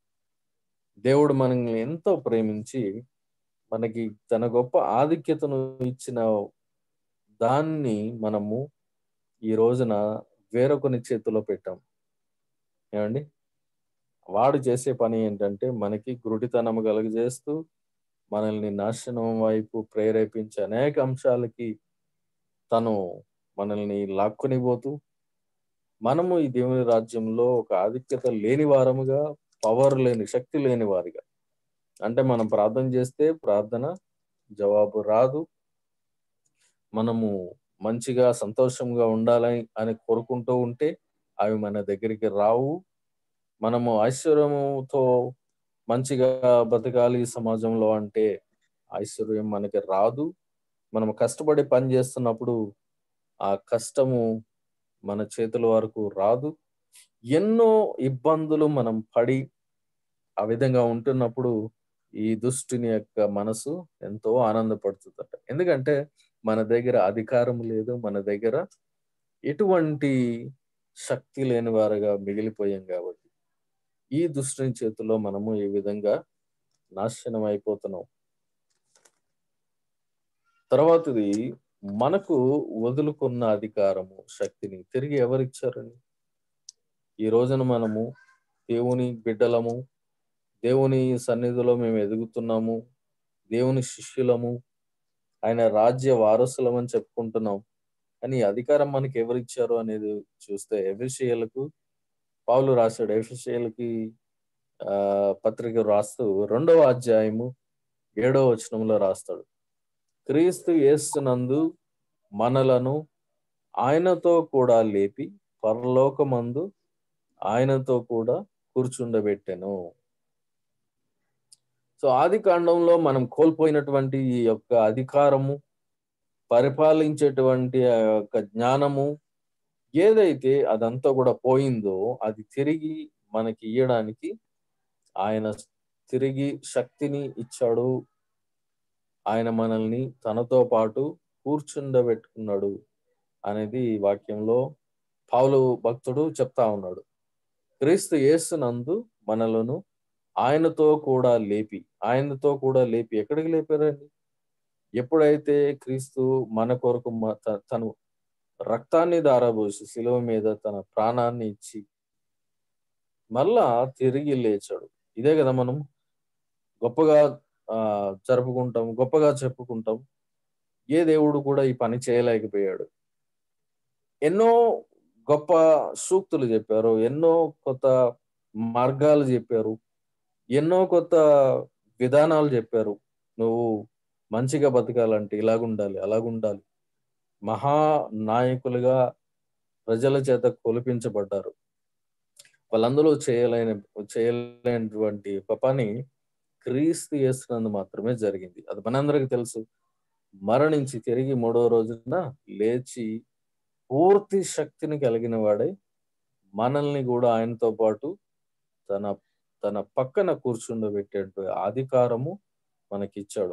దేవుడు మనల్ని ఎంతో ప్రేమించి మనకి తన గొప్ప ఆధిక్యతను ఇచ్చిన దాన్ని మనము ఈ రోజున వేరొకని చేతిలో పెట్టాం ఏమండి వాడు చేసే పని ఏంటంటే మనకి గురుడితనం కలుగజేస్తూ మనల్ని నాశనం వైపు ప్రేరేపించే అనేక అంశాలకి తను మనల్ని లాక్కుని పోతూ మనము ఈ దేవుని రాజ్యంలో ఒక ఆధిక్యత లేని వారముగా పవర్ లేని శక్తి లేని వారిగా అంటే మనం ప్రార్థన చేస్తే ప్రార్థన జవాబు రాదు మనము మంచిగా సంతోషంగా ఉండాలని అని కోరుకుంటూ ఉంటే అవి మన దగ్గరికి రావు మనము ఐశ్వర్యముతో మంచిగా బతకాలి సమాజంలో అంటే ఐశ్వర్యం మనకి రాదు మనం కష్టపడి పని చేస్తున్నప్పుడు ఆ కష్టము మన చేతుల వరకు రాదు ఎన్నో ఇబ్బందులు మనం పడి ఆ విధంగా ఉంటున్నప్పుడు ఈ దుష్టుని యొక్క మనసు ఎంతో ఆనందపడుతుందట ఎందుకంటే మన దగ్గర అధికారం లేదు మన దగ్గర ఎటువంటి శక్తి లేని వారుగా మిగిలిపోయాం కాబట్టి ఈ దుష్టుని చేతిలో మనము ఈ విధంగా నాశనం అయిపోతున్నాం తర్వాతది మనకు వదులుకున్న అధికారము శక్తిని తిరిగి ఎవరిచ్చారని ఈ రోజున మనము దేవుని బిడ్డలము దేవుని సన్నిధిలో మేము ఎదుగుతున్నాము దేవుని శిష్యులము ఆయన రాజ్య వారసులమని చెప్పుకుంటున్నాం కానీ ఈ అధికారం మనకి ఎవరిచ్చారు అనేది చూస్తే ఎఫిషియలకు పౌలు రాశాడు ఎఫిషియల్కి ఆ పత్రిక రాస్తూ రెండవ అధ్యాయము ఏడవ వచనంలో రాస్తాడు క్రీస్తు యేస్తునందు మనలను ఆయనతో కూడా లేపి పరలోకమందు ఆయనతో కూడా కూర్చుండబెట్టెను సో ఆది కాండంలో మనం కోల్పోయినటువంటి ఈ యొక్క అధికారము పరిపాలించేటువంటి ఆ యొక్క జ్ఞానము ఏదైతే అదంతా కూడా పోయిందో అది తిరిగి మనకి ఇయ్యడానికి ఆయన తిరిగి శక్తిని ఇచ్చాడు ఆయన మనల్ని తనతో పాటు కూర్చుండబెట్టుకున్నాడు అనేది ఈ వాక్యంలో పావులు భక్తుడు చెప్తా ఉన్నాడు క్రీస్తు యేసునందు మనలను ఆయనతో కూడా లేపి ఆయనతో కూడా లేపి ఎక్కడికి లేపారండి ఎప్పుడైతే క్రీస్తు మన కొరకు తను రక్తాన్ని దారబోసి శిలువ మీద తన ప్రాణాన్ని ఇచ్చి మళ్ళా తిరిగి లేచాడు ఇదే కదా మనం గొప్పగా ఆ జరుపుకుంటాం గొప్పగా చెప్పుకుంటాం ఏ దేవుడు కూడా ఈ పని చేయలేకపోయాడు ఎన్నో గొప్ప సూక్తులు చెప్పారు ఎన్నో కొత్త మార్గాలు చెప్పారు ఎన్నో కొత్త విధానాలు చెప్పారు నువ్వు మంచిగా బతకాలంటే ఇలాగుండాలి అలాగుండాలి మహా నాయకులుగా ప్రజల చేత కొలిపించబడ్డారు వాళ్ళందరూ చేయలేని చేయలేనటువంటి ఒక పని క్రీస్తు చేస్తున్నందు మాత్రమే జరిగింది అది మనందరికీ తెలుసు మరణించి తిరిగి మూడో రోజున లేచి పూర్తి శక్తిని కలిగిన వాడై మనల్ని కూడా ఆయనతో పాటు తన తన పక్కన కూర్చుండబెట్టే అధికారము మనకిచ్చాడు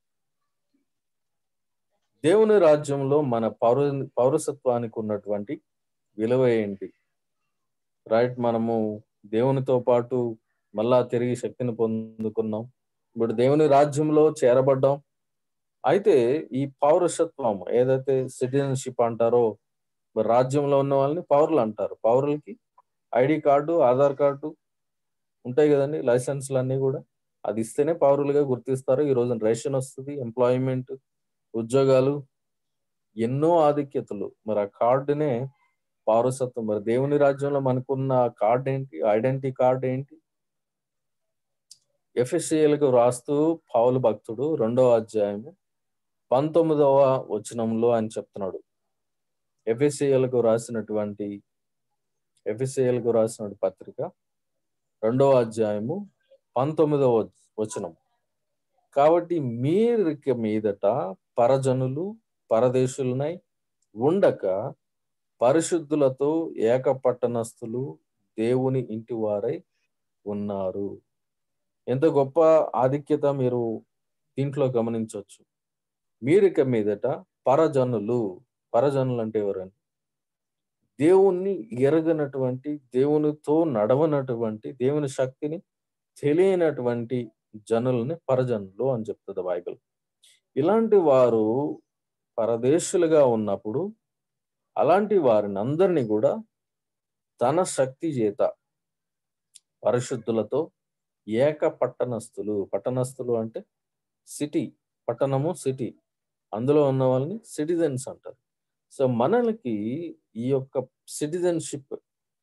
దేవుని రాజ్యంలో మన పౌర పౌరసత్వానికి ఉన్నటువంటి విలువ ఏంటి రైట్ మనము దేవునితో పాటు మళ్ళా తిరిగి శక్తిని పొందుకున్నాం ఇప్పుడు దేవుని రాజ్యంలో చేరబడ్డాం అయితే ఈ పౌరసత్వం ఏదైతే సిటిజన్షిప్ అంటారో మరి రాజ్యంలో ఉన్న వాళ్ళని పౌరులు అంటారు పౌరులకి ఐడి కార్డు ఆధార్ కార్డు ఉంటాయి కదండి లైసెన్స్లు అన్నీ కూడా అది ఇస్తేనే పౌరులుగా గుర్తిస్తారు ఈ రోజున రేషన్ వస్తుంది ఎంప్లాయ్మెంట్ ఉద్యోగాలు ఎన్నో ఆధిక్యతలు మరి ఆ కార్డునే పౌరసత్వం మరి దేవుని రాజ్యంలో మనకున్న కార్డు ఏంటి ఐడెంటిటీ కార్డు ఏంటి ఎఫ్ఎస్సిఎల్కు రాస్తూ పౌలు భక్తుడు రెండవ అధ్యాయము పంతొమ్మిదవ వచనంలో ఆయన చెప్తున్నాడు ఎఫ్ఎస్సిఎల్కు రాసినటువంటి ఎఫ్ఎస్సిఎల్కు రాసిన పత్రిక రెండవ అధ్యాయము పంతొమ్మిదవ వచనం కాబట్టి మీరిక మీదట పరజనులు పరదేశులనై ఉండక పరిశుద్ధులతో ఏకపట్టణస్థులు దేవుని ఇంటి వారై ఉన్నారు ఎంత గొప్ప ఆధిక్యత మీరు దీంట్లో గమనించవచ్చు మీరిక మీదట పరజనులు పరజనులు అంటే ఎవరండి దేవుణ్ణి ఎరగనటువంటి దేవునితో నడవనటువంటి దేవుని శక్తిని తెలియనటువంటి జనులని పరజనులు అని చెప్తుంది బైబిల్ ఇలాంటి వారు పరదేశులుగా ఉన్నప్పుడు అలాంటి వారిని అందరినీ కూడా తన శక్తి చేత పరిశుద్ధులతో ఏక పట్టణస్థులు పట్టణస్థులు అంటే సిటీ పట్టణము సిటీ అందులో ఉన్న వాళ్ళని సిటిజన్స్ అంటారు సో మనకి ఈ యొక్క సిటిజన్షిప్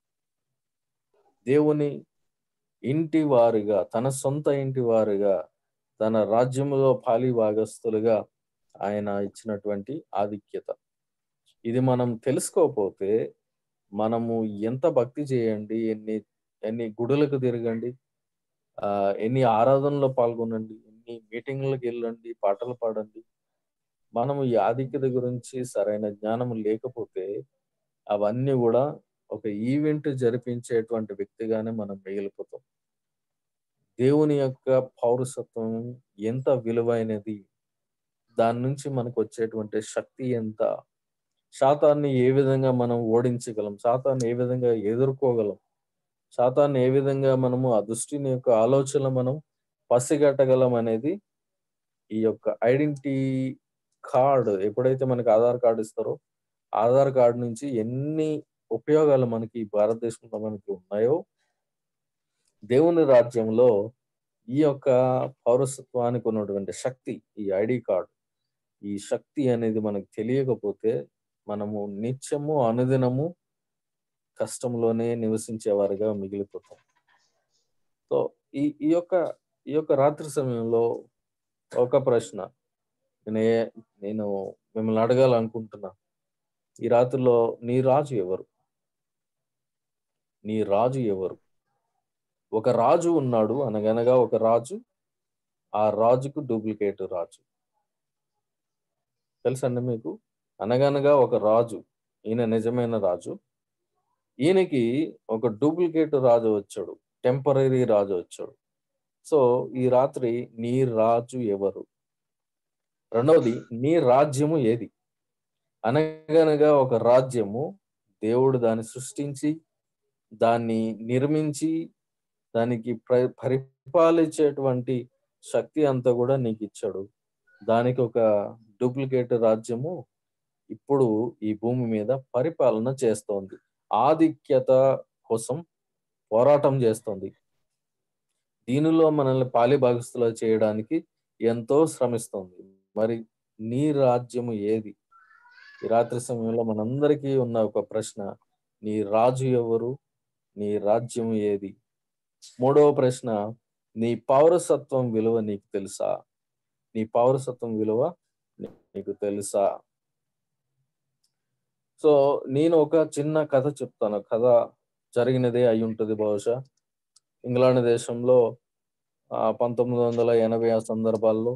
దేవుని ఇంటి వారుగా తన సొంత ఇంటి వారుగా తన రాజ్యములో పాలి భాగస్తులుగా ఆయన ఇచ్చినటువంటి ఆధిక్యత ఇది మనం తెలుసుకోకపోతే మనము ఎంత భక్తి చేయండి ఎన్ని ఎన్ని గుడులకు తిరగండి ఆ ఎన్ని ఆరాధనలో పాల్గొనండి ఎన్ని మీటింగ్లకు వెళ్ళండి పాటలు పాడండి మనము ఈ ఆధిక్యత గురించి సరైన జ్ఞానం లేకపోతే అవన్నీ కూడా ఒక ఈవెంట్ జరిపించేటువంటి వ్యక్తిగానే మనం మిగిలిపోతాం దేవుని యొక్క పౌరసత్వం ఎంత విలువైనది దాని నుంచి మనకు వచ్చేటువంటి శక్తి ఎంత శాతాన్ని ఏ విధంగా మనం ఓడించగలం శాతాన్ని ఏ విధంగా ఎదుర్కోగలం శాతాన్ని ఏ విధంగా మనము ఆ దృష్టిని యొక్క ఆలోచన మనం పసిగట్టగలం అనేది ఈ యొక్క ఐడెంటిటీ కార్డ్ ఎప్పుడైతే మనకి ఆధార్ కార్డు ఇస్తారో ఆధార్ కార్డు నుంచి ఎన్ని ఉపయోగాలు మనకి భారతదేశంలో మనకి ఉన్నాయో దేవుని రాజ్యంలో ఈ యొక్క పౌరసత్వానికి ఉన్నటువంటి శక్తి ఈ ఐడి కార్డు ఈ శక్తి అనేది మనకు తెలియకపోతే మనము నిత్యము అనుదినము కష్టంలోనే నివసించేవారుగా మిగిలిపోతాం సో ఈ ఈ యొక్క ఈ యొక్క రాత్రి సమయంలో ఒక ప్రశ్న నేనే నేను మిమ్మల్ని అడగాలనుకుంటున్నా ఈ రాత్రిలో నీ రాజు ఎవరు నీ రాజు ఎవరు ఒక రాజు ఉన్నాడు అనగనగా ఒక రాజు ఆ రాజుకు డూప్లికేట్ రాజు తెలుసండి మీకు అనగనగా ఒక రాజు ఈయన నిజమైన రాజు ఈయనకి ఒక డూప్లికేట్ రాజు వచ్చాడు టెంపరీ రాజు వచ్చాడు సో ఈ రాత్రి నీ రాజు ఎవరు రెండవది నీ రాజ్యము ఏది అనగనగా ఒక రాజ్యము దేవుడు దాన్ని సృష్టించి దాన్ని నిర్మించి దానికి పరిపాలించేటువంటి శక్తి అంతా కూడా నీకు ఇచ్చాడు దానికి ఒక డూప్లికేట్ రాజ్యము ఇప్పుడు ఈ భూమి మీద పరిపాలన చేస్తోంది ఆధిక్యత కోసం పోరాటం చేస్తోంది దీనిలో మనల్ని పాలిభాగస్తులు చేయడానికి ఎంతో శ్రమిస్తోంది మరి నీ రాజ్యము ఏది ఈ రాత్రి సమయంలో మనందరికీ ఉన్న ఒక ప్రశ్న నీ రాజు ఎవరు నీ రాజ్యం ఏది మూడవ ప్రశ్న నీ పౌరసత్వం విలువ నీకు తెలుసా నీ పౌరసత్వం విలువ నీకు తెలుసా సో నేను ఒక చిన్న కథ చెప్తాను కథ జరిగినదే అయి ఉంటుంది బహుశా ఇంగ్లాండ్ దేశంలో ఆ పంతొమ్మిది వందల ఎనభై ఆ సందర్భాల్లో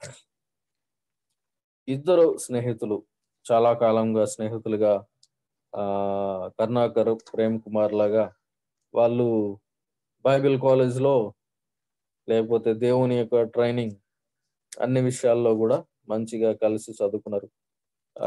ఇద్దరు స్నేహితులు చాలా కాలంగా స్నేహితులుగా ఆ కరుణాకర్ ప్రేమ్ కుమార్ లాగా వాళ్ళు బైబిల్ కాలేజ్ లో లేకపోతే దేవుని యొక్క ట్రైనింగ్ అన్ని విషయాల్లో కూడా మంచిగా కలిసి చదువుకున్నారు ఆ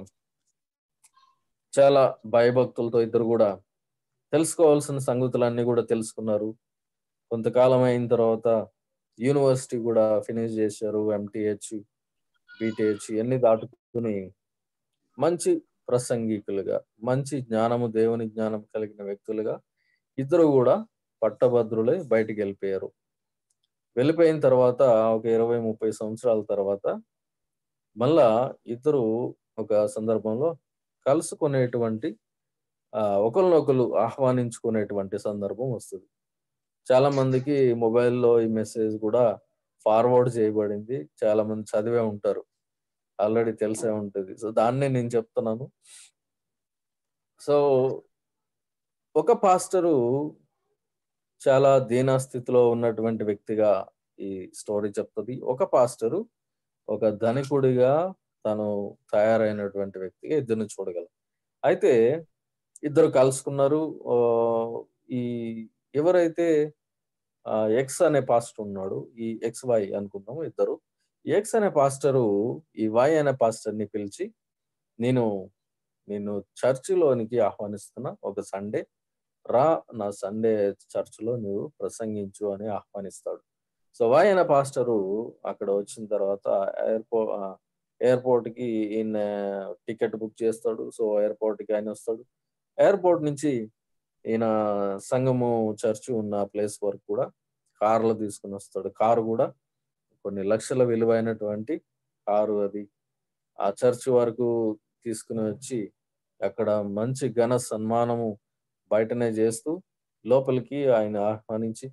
చాలా భయభక్తులతో ఇద్దరు కూడా తెలుసుకోవాల్సిన సంగతులన్నీ కూడా తెలుసుకున్నారు కొంతకాలం అయిన తర్వాత యూనివర్సిటీ కూడా ఫినిష్ చేశారు ఎంటీహెచ్ బీటీహెచ్ ఇవన్నీ దాటుకుని మంచి ప్రసంగికులుగా మంచి జ్ఞానము దేవుని జ్ఞానం కలిగిన వ్యక్తులుగా ఇద్దరు కూడా పట్టభద్రులై బయటికి వెళ్ళిపోయారు వెళ్ళిపోయిన తర్వాత ఒక ఇరవై ముప్పై సంవత్సరాల తర్వాత మళ్ళా ఇద్దరు ఒక సందర్భంలో కలుసుకునేటువంటి ఆ ఒకరినొకరు ఆహ్వానించుకునేటువంటి సందర్భం వస్తుంది చాలా మందికి మొబైల్లో ఈ మెసేజ్ కూడా ఫార్వర్డ్ చేయబడింది చాలా మంది చదివే ఉంటారు ఆల్రెడీ తెలిసే ఉంటుంది సో దాన్నే నేను చెప్తున్నాను సో ఒక పాస్టరు చాలా దీనాస్థితిలో ఉన్నటువంటి వ్యక్తిగా ఈ స్టోరీ చెప్తుంది ఒక పాస్టరు ఒక ధనికుడిగా తను తయారైనటువంటి వ్యక్తిగా ఇద్దరిని చూడగలం అయితే ఇద్దరు కలుసుకున్నారు ఆ, ఈ ఎవరైతే ఎక్స్ అనే పాస్టర్ ఉన్నాడు ఈ ఎక్స్ వై అనుకుందాము ఇద్దరు ఎక్స్ అనే పాస్టరు ఈ వై అనే పాస్టర్ని పిలిచి నేను నేను చర్చిలోనికి ఆహ్వానిస్తున్నా ఒక సండే రా నా సండే చర్చిలో నువ్వు ప్రసంగించు అని ఆహ్వానిస్తాడు సో వై అనే పాస్టరు అక్కడ వచ్చిన తర్వాత ఎయిర్పోర్ట్ ఎయిర్పోర్ట్ కి ఈయన టికెట్ బుక్ చేస్తాడు సో ఎయిర్పోర్ట్ కి ఆయన వస్తాడు ఎయిర్పోర్ట్ నుంచి ఈయన సంగము చర్చి ఉన్న ప్లేస్ వరకు కూడా కార్లో తీసుకుని వస్తాడు కారు కూడా కొన్ని లక్షల విలువైనటువంటి కారు అది ఆ చర్చి వరకు తీసుకుని వచ్చి అక్కడ మంచి ఘన సన్మానము బయటనే చేస్తూ లోపలికి ఆయన ఆహ్వానించి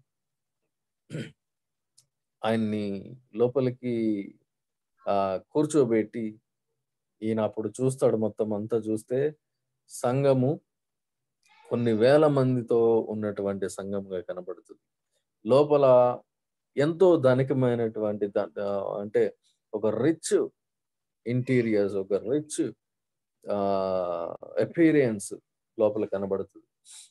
ఆయన్ని లోపలికి ఆ కూర్చోబెట్టి ఈయన అప్పుడు చూస్తాడు మొత్తం అంతా చూస్తే సంఘము కొన్ని వేల మందితో ఉన్నటువంటి సంఘంగా కనబడుతుంది లోపల ఎంతో ధనికమైనటువంటి ద- ఆ, అంటే ఒక రిచ్ ఇంటీరియర్స్ ఒక రిచ్ ఎపీరియన్స్ లోపల కనబడుతుంది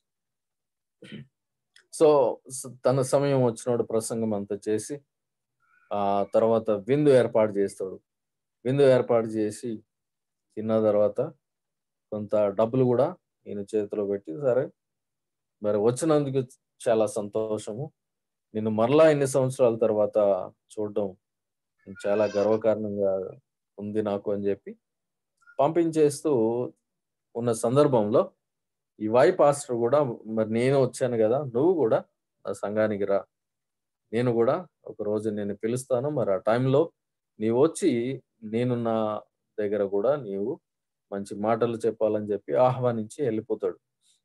సో స- తన సమయం వచ్చినప్పుడు ప్రసంగం అంతా చేసి ఆ తర్వాత విందు ఏర్పాటు చేస్తాడు విందు ఏర్పాటు చేసి తిన్న తర్వాత కొంత డబ్బులు కూడా ఈయన చేతిలో పెట్టి సరే మరి వచ్చినందుకు చాలా సంతోషము నిన్ను మరలా ఎన్ని సంవత్సరాల తర్వాత చూడడం చాలా గర్వకారణంగా ఉంది నాకు అని చెప్పి పంపించేస్తూ ఉన్న సందర్భంలో ఈ వై పాస్టర్ కూడా మరి నేను వచ్చాను కదా నువ్వు కూడా నా సంఘానికి రా నేను కూడా ఒక రోజు నేను పిలుస్తాను మరి ఆ టైంలో నీవు వచ్చి నేను నా దగ్గర కూడా నీవు మంచి మాటలు చెప్పాలని చెప్పి ఆహ్వానించి వెళ్ళిపోతాడు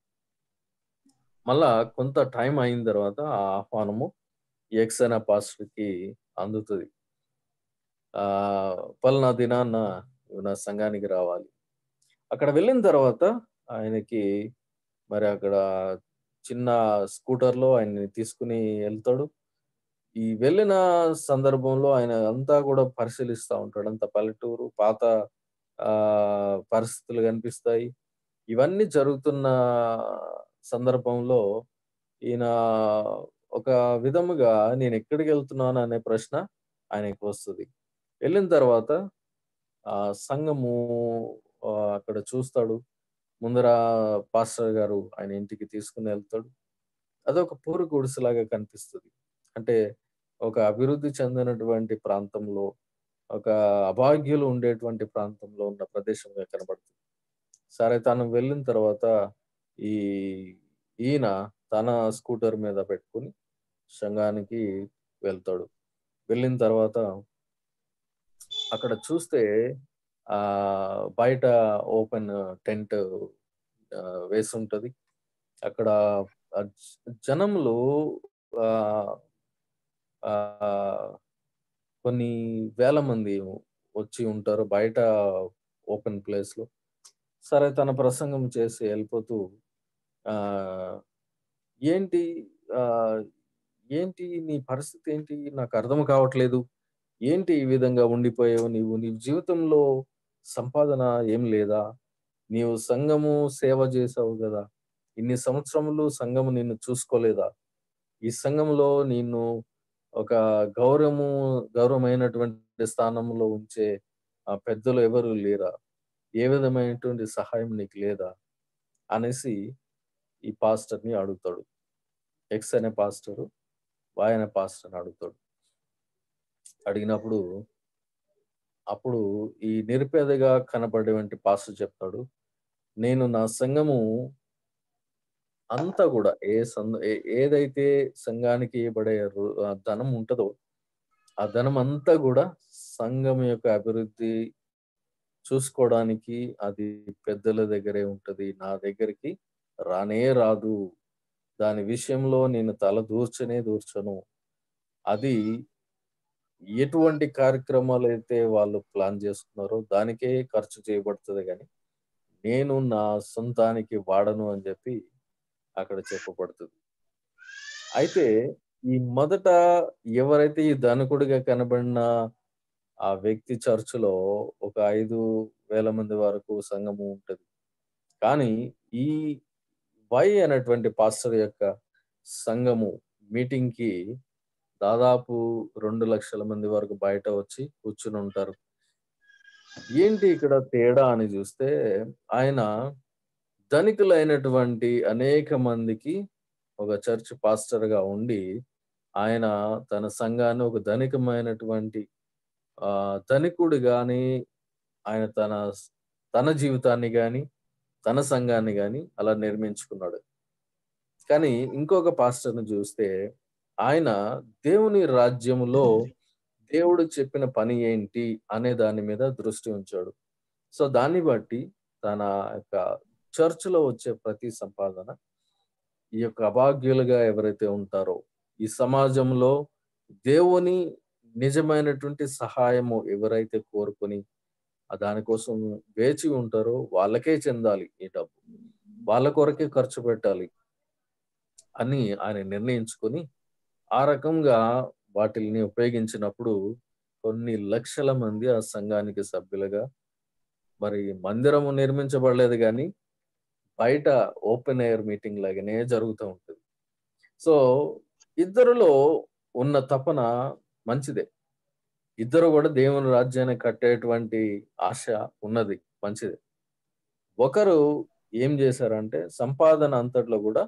మళ్ళా కొంత టైం అయిన తర్వాత ఆ ఆహ్వానము ఎక్స్ అనే పాస్టర్కి అందుతుంది ఆ పలానా దినాన్న నువ్వు నా సంఘానికి రావాలి అక్కడ వెళ్ళిన తర్వాత ఆయనకి మరి అక్కడ చిన్న స్కూటర్లో ఆయన్ని తీసుకుని వెళ్తాడు ఈ వెళ్ళిన సందర్భంలో ఆయన అంతా కూడా పరిశీలిస్తూ ఉంటాడు అంత పల్లెటూరు పాత ఆ పరిస్థితులు కనిపిస్తాయి ఇవన్నీ జరుగుతున్న సందర్భంలో ఈయన ఒక విధముగా నేను ఎక్కడికి వెళ్తున్నాను అనే ప్రశ్న ఆయనకు వస్తుంది వెళ్ళిన తర్వాత ఆ సంఘము ఆ, అక్కడ చూస్తాడు ముందర పాస్టర్ గారు ఆయన ఇంటికి తీసుకుని వెళ్తాడు అదొక పూరు గుడిసెలాగా కనిపిస్తుంది అంటే ఒక అభివృద్ధి చెందినటువంటి ప్రాంతంలో ఒక అభాగ్యులు ఉండేటువంటి ప్రాంతంలో ఉన్న ప్రదేశంగా కనబడుతుంది సరే తను వెళ్ళిన తర్వాత ఈ ఈయన తన స్కూటర్ మీద పెట్టుకుని సంఘానికి వెళ్తాడు వెళ్ళిన తర్వాత అక్కడ చూస్తే ఆ బయట ఓపెన్ టెంట్ వేసి ఉంటది అక్కడ ఆ జ- జనములు ఆ ఆ, కొన్ని వేల మంది వచ్చి ఉంటారు బయట ఓపెన్ ప్లేస్ లో సరే తన ప్రసంగం చేసి వెళ్ళిపోతూ ఆ ఏంటి ఆ ఏంటి నీ పరిస్థితి ఏంటి నాకు అర్థం కావట్లేదు ఏంటి ఈ విధంగా ఉండిపోయావు నీవు నీ జీవితంలో సంపాదన ఏం లేదా నీవు సంఘము సేవ చేసావు కదా ఇన్ని సంవత్సరములు సంఘము నిన్ను చూసుకోలేదా ఈ సంఘంలో నిన్ను ఒక గౌరవము గౌరవమైనటువంటి స్థానంలో ఉంచే ఆ పెద్దలు ఎవరు లేరా ఏ విధమైనటువంటి సహాయం నీకు లేదా అనేసి ఈ పాస్టర్ని అడుగుతాడు ఎక్స్ అనే పాస్టరు వాయ్ అనే పాస్టర్ని అడుగుతాడు అడిగినప్పుడు అప్పుడు ఈ నిరుపేదగా కనపడేటువంటి పాస్టర్ చెప్తాడు నేను నా సంఘము అంతా కూడా ఏ సంద ఏ- ఏదైతే సంఘానికి ఇవ్వబడే రు- ఆ ధనం ఉంటుందో ఆ ధనం అంతా కూడా సంఘం యొక్క అభివృద్ధి చూసుకోవడానికి అది పెద్దల దగ్గరే ఉంటది నా దగ్గరికి రానే రాదు దాని విషయంలో నేను తల దూర్చనే దూర్చను అది ఎటువంటి కార్యక్రమాలు అయితే వాళ్ళు ప్లాన్ చేసుకున్నారో దానికే ఖర్చు చేయబడుతుంది కానీ నేను నా సొంతానికి వాడను అని చెప్పి అక్కడ చెప్పబడుతుంది అయితే ఈ మొదట ఎవరైతే ఈ ధనకుడిగా కనబడిన ఆ వ్యక్తి చర్చిలో ఒక ఐదు వేల మంది వరకు సంఘము ఉంటది కానీ ఈ వై అనేటువంటి పాస్టర్ యొక్క సంఘము మీటింగ్ కి దాదాపు రెండు లక్షల మంది వరకు బయట వచ్చి కూర్చుని ఉంటారు ఏంటి ఇక్కడ తేడా అని చూస్తే ఆయన ధనికులైనటువంటి అనేక మందికి ఒక చర్చ్ పాస్టర్ గా ఉండి ఆయన తన సంఘాన్ని ఒక ధనికమైనటువంటి ఆ ధనికుడు గాని ఆయన తన తన జీవితాన్ని గాని తన సంఘాన్ని గాని అలా నిర్మించుకున్నాడు కానీ ఇంకొక పాస్టర్ని చూస్తే ఆయన దేవుని రాజ్యములో దేవుడు చెప్పిన పని ఏంటి అనే దాని మీద దృష్టి ఉంచాడు సో దాన్ని బట్టి తన యొక్క చర్చిలో వచ్చే ప్రతి సంపాదన ఈ యొక్క అభాగ్యులుగా ఎవరైతే ఉంటారో ఈ సమాజంలో దేవుని నిజమైనటువంటి సహాయము ఎవరైతే కోరుకొని ఆ దానికోసం వేచి ఉంటారో వాళ్ళకే చెందాలి ఈ డబ్బు వాళ్ళ కొరకే ఖర్చు పెట్టాలి అని ఆయన నిర్ణయించుకొని ఆ రకంగా వాటిని ఉపయోగించినప్పుడు కొన్ని లక్షల మంది ఆ సంఘానికి సభ్యులుగా మరి మందిరము నిర్మించబడలేదు కానీ బయట ఓపెన్ ఎయిర్ మీటింగ్ లాగానే జరుగుతూ ఉంటుంది సో ఇద్దరులో ఉన్న తపన మంచిదే ఇద్దరు కూడా దేవుని రాజ్యాన్ని కట్టేటువంటి ఆశ ఉన్నది మంచిదే ఒకరు ఏం చేశారంటే సంపాదన అంతట్లో కూడా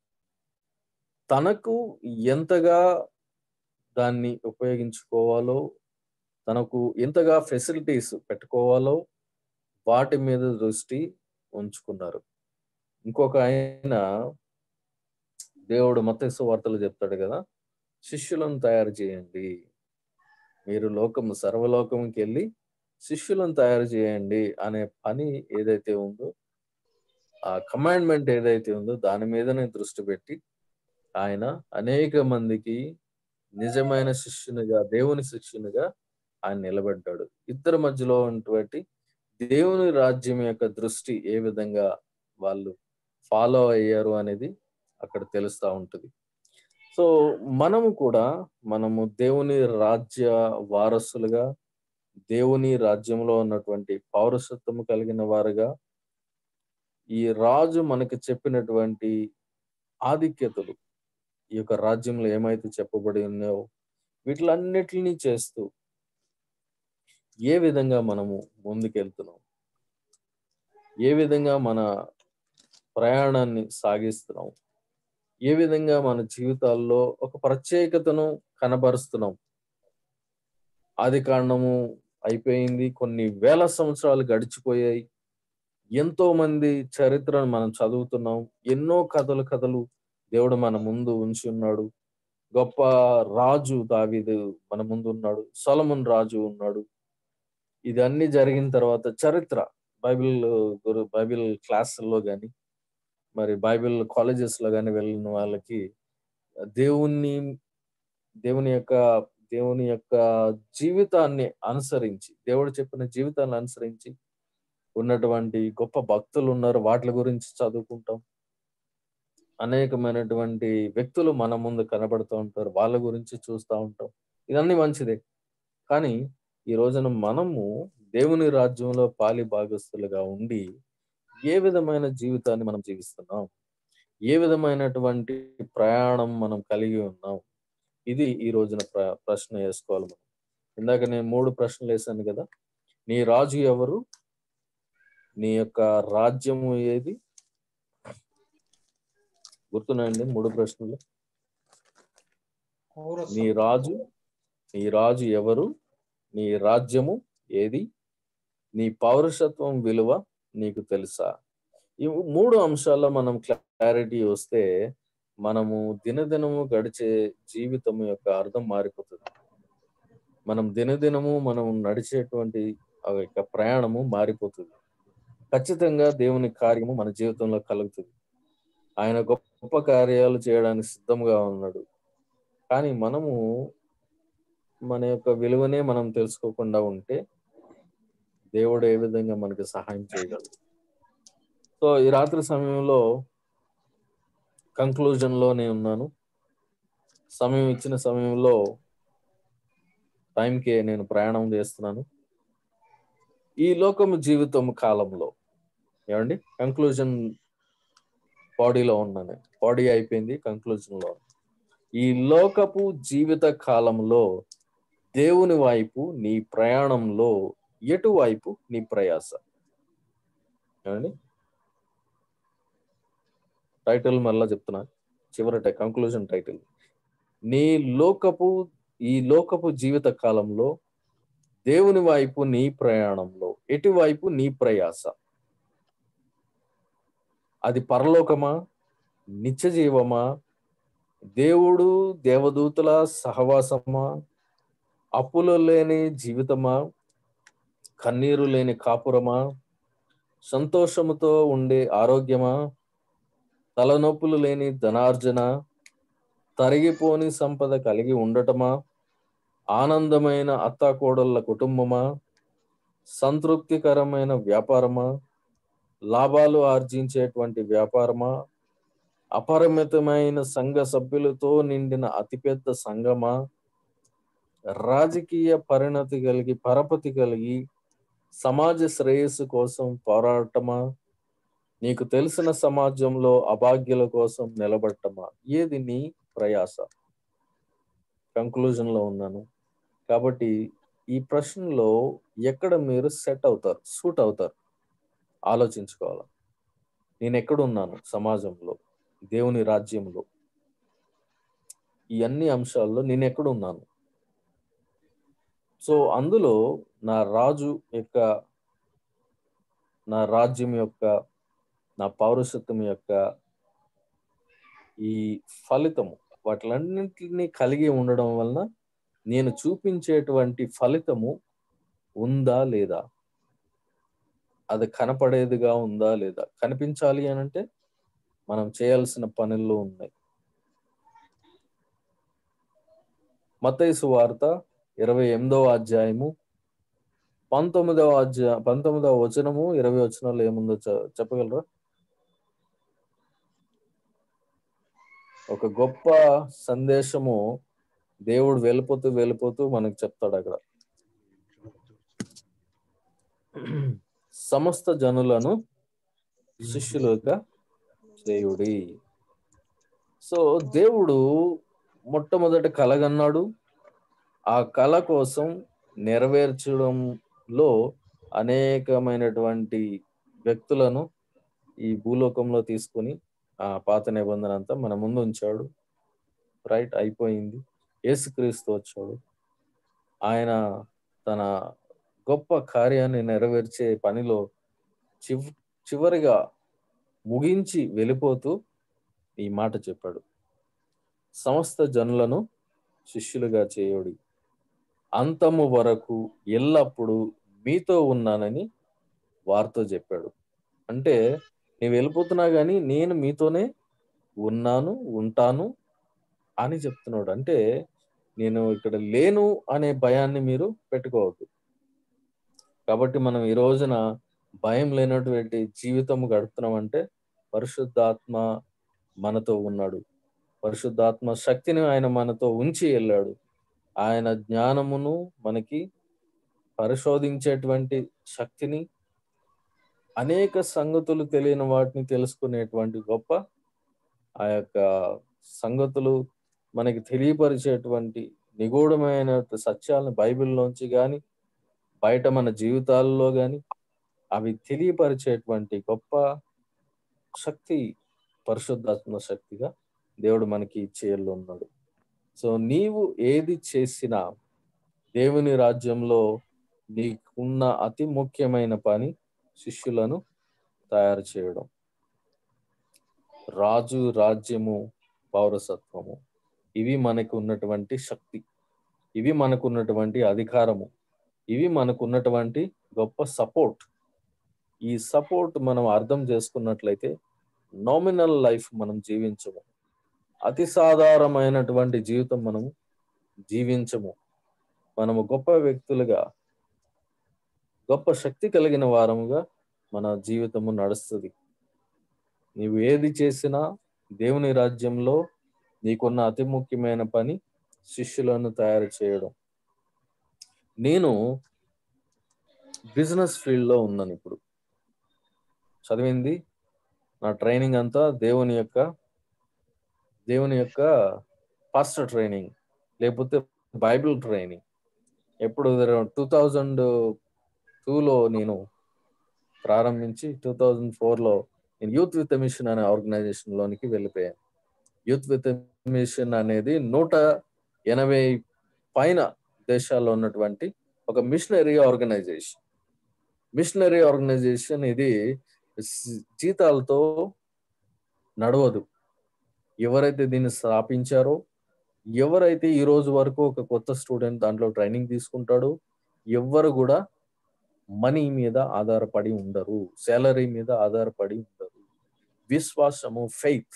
తనకు ఎంతగా దాన్ని ఉపయోగించుకోవాలో తనకు ఎంతగా ఫెసిలిటీస్ పెట్టుకోవాలో వాటి మీద దృష్టి ఉంచుకున్నారు ఇంకొక ఆయన దేవుడు మతస్సు వార్తలు చెప్తాడు కదా శిష్యులను తయారు చేయండి మీరు లోకము సర్వలోకంకి వెళ్ళి శిష్యులను తయారు చేయండి అనే పని ఏదైతే ఉందో ఆ కమాండ్మెంట్ ఏదైతే ఉందో దాని మీదనే దృష్టి పెట్టి ఆయన అనేక మందికి నిజమైన శిష్యునిగా దేవుని శిష్యునిగా ఆయన నిలబడ్డాడు ఇద్దరి మధ్యలో ఉన్నటువంటి దేవుని రాజ్యం యొక్క దృష్టి ఏ విధంగా వాళ్ళు ఫాలో అయ్యారు అనేది అక్కడ తెలుస్తా ఉంటుంది సో మనము కూడా మనము దేవుని రాజ్య వారసులుగా దేవుని రాజ్యంలో ఉన్నటువంటి పౌరసత్వము కలిగిన వారుగా ఈ రాజు మనకి చెప్పినటువంటి ఆధిక్యతలు ఈ యొక్క రాజ్యంలో ఏమైతే చెప్పబడి ఉన్నాయో వీటిలన్నిటినీ చేస్తూ ఏ విధంగా మనము ముందుకెళ్తున్నాం ఏ విధంగా మన ప్రయాణాన్ని సాగిస్తున్నాం ఏ విధంగా మన జీవితాల్లో ఒక ప్రత్యేకతను కనబరుస్తున్నాం ఆది కాండము అయిపోయింది కొన్ని వేల సంవత్సరాలు గడిచిపోయాయి ఎంతో మంది చరిత్రను మనం చదువుతున్నాం ఎన్నో కథలు కథలు దేవుడు మన ముందు ఉంచి ఉన్నాడు గొప్ప రాజు దావీదు మన ముందు ఉన్నాడు సొలమున్ రాజు ఉన్నాడు ఇది అన్ని జరిగిన తర్వాత చరిత్ర బైబిల్ గురు బైబిల్ క్లాసుల్లో కానీ మరి బైబిల్ కాలేజెస్ లో కానీ వెళ్ళిన వాళ్ళకి దేవుణ్ణి దేవుని యొక్క దేవుని యొక్క జీవితాన్ని అనుసరించి దేవుడు చెప్పిన జీవితాన్ని అనుసరించి ఉన్నటువంటి గొప్ప భక్తులు ఉన్నారు వాటి గురించి చదువుకుంటాం అనేకమైనటువంటి వ్యక్తులు మన ముందు కనబడుతూ ఉంటారు వాళ్ళ గురించి చూస్తూ ఉంటాం ఇదన్నీ మంచిదే కానీ ఈ రోజున మనము దేవుని రాజ్యంలో పాలి భాగస్తులుగా ఉండి ఏ విధమైన జీవితాన్ని మనం జీవిస్తున్నాం ఏ విధమైనటువంటి ప్రయాణం మనం కలిగి ఉన్నాం ఇది ఈ రోజున ప్ర ప్రశ్న వేసుకోవాలి మనం ఇందాక నేను మూడు ప్రశ్నలు వేశాను కదా నీ రాజు ఎవరు నీ యొక్క రాజ్యము ఏది గుర్తున్నాయండి మూడు ప్రశ్నలు నీ రాజు నీ రాజు ఎవరు నీ రాజ్యము ఏది నీ పౌరుషత్వం విలువ నీకు తెలుసా ఈ మూడు అంశాల్లో మనం క్లారిటీ వస్తే మనము దినదినము గడిచే జీవితం యొక్క అర్థం మారిపోతుంది మనం దినదినము మనం నడిచేటువంటి ఆ యొక్క ప్రయాణము మారిపోతుంది ఖచ్చితంగా దేవుని కార్యము మన జీవితంలో కలుగుతుంది ఆయన గొప్ప కార్యాలు చేయడానికి సిద్ధంగా ఉన్నాడు కానీ మనము మన యొక్క విలువనే మనం తెలుసుకోకుండా ఉంటే దేవుడు ఏ విధంగా మనకి సహాయం చేయగలడు సో ఈ రాత్రి సమయంలో కంక్లూజన్ లోనే ఉన్నాను సమయం ఇచ్చిన సమయంలో టైంకి నేను ప్రయాణం చేస్తున్నాను ఈ లోకము జీవితం కాలంలో ఏమండి కంక్లూజన్ బాడీలో ఉన్నాను బాడీ అయిపోయింది కంక్లూజన్ లో ఈ లోకపు జీవిత కాలంలో దేవుని వైపు నీ ప్రయాణంలో ఎటువైపు నీ ప్రయాస ఏమండి టైటిల్ మళ్ళా చెప్తున్నా చివరట కంక్లూజన్ టైటిల్ నీ లోకపు ఈ లోకపు జీవిత కాలంలో దేవుని వైపు నీ ప్రయాణంలో ఎటువైపు నీ ప్రయాస అది పరలోకమా నిత్య జీవమా దేవుడు దేవదూతల సహవాసమా అప్పులు లేని జీవితమా కన్నీరు లేని కాపురమా సంతోషముతో ఉండే ఆరోగ్యమా తలనొప్పులు లేని ధనార్జన తరిగిపోని సంపద కలిగి ఉండటమా ఆనందమైన అత్తాకోడళ్ళ కుటుంబమా సంతృప్తికరమైన వ్యాపారమా లాభాలు ఆర్జించేటువంటి వ్యాపారమా అపరిమితమైన సంఘ సభ్యులతో నిండిన అతిపెద్ద సంఘమా రాజకీయ పరిణతి కలిగి పరపతి కలిగి సమాజ శ్రేయస్సు కోసం పోరాటమా నీకు తెలిసిన సమాజంలో అభాగ్యుల కోసం నిలబడటమా ఏది నీ ప్రయాస కంక్లూజన్ లో ఉన్నాను కాబట్టి ఈ ప్రశ్నలో ఎక్కడ మీరు సెట్ అవుతారు సూట్ అవుతారు ఆలోచించుకోవాలి నేను ఎక్కడున్నాను సమాజంలో దేవుని రాజ్యంలో ఈ అన్ని అంశాల్లో నేను ఎక్కడున్నాను సో అందులో నా రాజు యొక్క నా రాజ్యం యొక్క నా పౌరసత్వం యొక్క ఈ ఫలితము వాటిలన్నింటినీ కలిగి ఉండడం వలన నేను చూపించేటువంటి ఫలితము ఉందా లేదా అది కనపడేదిగా ఉందా లేదా కనిపించాలి అని అంటే మనం చేయాల్సిన పనుల్లో ఉన్నాయి మతైసు వార్త ఇరవై ఎనిమిదవ అధ్యాయము పంతొమ్మిదవ అధ్యాయ పంతొమ్మిదవ వచనము ఇరవై వచనాలు ఏముందో చెప్పగలరా ఒక గొప్ప సందేశము దేవుడు వెళ్ళిపోతూ వెళ్ళిపోతూ మనకు చెప్తాడు అక్కడ సమస్త జనులను శిష్యులుగా చేయుడి సో దేవుడు మొట్టమొదట కలగన్నాడు ఆ కళ కోసం నెరవేర్చడంలో అనేకమైనటువంటి వ్యక్తులను ఈ భూలోకంలో తీసుకొని ఆ పాత నిబంధన అంతా మన ముందు ఉంచాడు రైట్ అయిపోయింది యేసుక్రీస్తు వచ్చాడు ఆయన తన గొప్ప కార్యాన్ని నెరవేర్చే పనిలో చివ్ చివరిగా ముగించి వెళ్ళిపోతూ ఈ మాట చెప్పాడు సమస్త జనులను శిష్యులుగా చేయుడి అంతము వరకు ఎల్లప్పుడూ మీతో ఉన్నానని వారితో చెప్పాడు అంటే నేను వెళ్ళిపోతున్నా కానీ నేను మీతోనే ఉన్నాను ఉంటాను అని చెప్తున్నాడు అంటే నేను ఇక్కడ లేను అనే భయాన్ని మీరు పెట్టుకోవద్దు కాబట్టి మనం ఈ రోజున భయం లేనటువంటి జీవితం గడుపుతున్నామంటే పరిశుద్ధాత్మ మనతో ఉన్నాడు పరిశుద్ధాత్మ శక్తిని ఆయన మనతో ఉంచి వెళ్ళాడు ఆయన జ్ఞానమును మనకి పరిశోధించేటువంటి శక్తిని అనేక సంగతులు తెలియని వాటిని తెలుసుకునేటువంటి గొప్ప ఆ యొక్క సంగతులు మనకి తెలియపరిచేటువంటి నిగూఢమైన సత్యాలను బైబిల్లోంచి కానీ బయట మన జీవితాల్లో కానీ అవి తెలియపరిచేటువంటి గొప్ప శక్తి పరిశుద్ధాత్మ శక్తిగా దేవుడు మనకి ఇచ్చేళ్ళు ఉన్నాడు సో నీవు ఏది చేసినా దేవుని రాజ్యంలో నీకున్న అతి ముఖ్యమైన పని శిష్యులను తయారు చేయడం రాజు రాజ్యము పౌరసత్వము ఇవి మనకు ఉన్నటువంటి శక్తి ఇవి మనకు ఉన్నటువంటి అధికారము ఇవి మనకు ఉన్నటువంటి గొప్ప సపోర్ట్ ఈ సపోర్ట్ మనం అర్థం చేసుకున్నట్లయితే నామినల్ లైఫ్ మనం జీవించము అతి సాధారణమైనటువంటి జీవితం మనం జీవించము మనము గొప్ప వ్యక్తులుగా గొప్ప శక్తి కలిగిన వారముగా మన జీవితము నడుస్తుంది నీవు ఏది చేసినా దేవుని రాజ్యంలో నీకున్న అతి ముఖ్యమైన పని శిష్యులను తయారు చేయడం నేను బిజినెస్ ఫీల్డ్లో ఉన్నాను ఇప్పుడు చదివింది నా ట్రైనింగ్ అంతా దేవుని యొక్క దేవుని యొక్క ఫస్ట్ ట్రైనింగ్ లేకపోతే బైబిల్ ట్రైనింగ్ ఎప్పుడు టూ థౌజండ్ టూలో నేను ప్రారంభించి టూ థౌజండ్ ఫోర్లో నేను యూత్ విత్ మిషన్ అనే ఆర్గనైజేషన్ లోనికి వెళ్ళిపోయాను యూత్ విత్ మిషన్ అనేది నూట ఎనభై పైన దేశాల్లో ఉన్నటువంటి ఒక మిషనరీ ఆర్గనైజేషన్ మిషనరీ ఆర్గనైజేషన్ ఇది జీతాలతో నడవదు ఎవరైతే దీన్ని స్థాపించారో ఎవరైతే ఈ రోజు వరకు ఒక కొత్త స్టూడెంట్ దాంట్లో ట్రైనింగ్ తీసుకుంటాడో ఎవ్వరు కూడా మనీ మీద ఆధారపడి ఉండరు శాలరీ మీద ఆధారపడి ఉండరు విశ్వాసము ఫెయిత్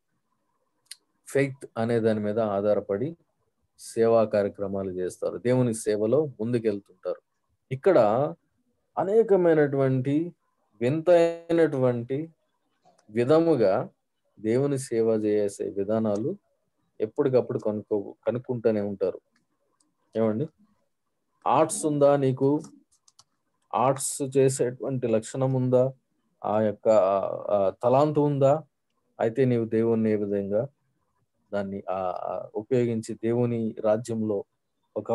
ఫెయిత్ అనే దాని మీద ఆధారపడి సేవా కార్యక్రమాలు చేస్తారు దేవుని సేవలో ముందుకెళ్తుంటారు ఇక్కడ అనేకమైనటువంటి వింతైనటువంటి విధముగా దేవుని సేవ చేసే విధానాలు ఎప్పటికప్పుడు కనుక్కో కనుక్కుంటూనే ఉంటారు ఏమండి ఆర్ట్స్ ఉందా నీకు ఆర్ట్స్ చేసేటువంటి లక్షణం ఉందా ఆ యొక్క తలాంతు ఉందా అయితే నీవు దేవుణ్ణి ఏ విధంగా దాన్ని ఆ ఉపయోగించి దేవుని రాజ్యంలో ఒక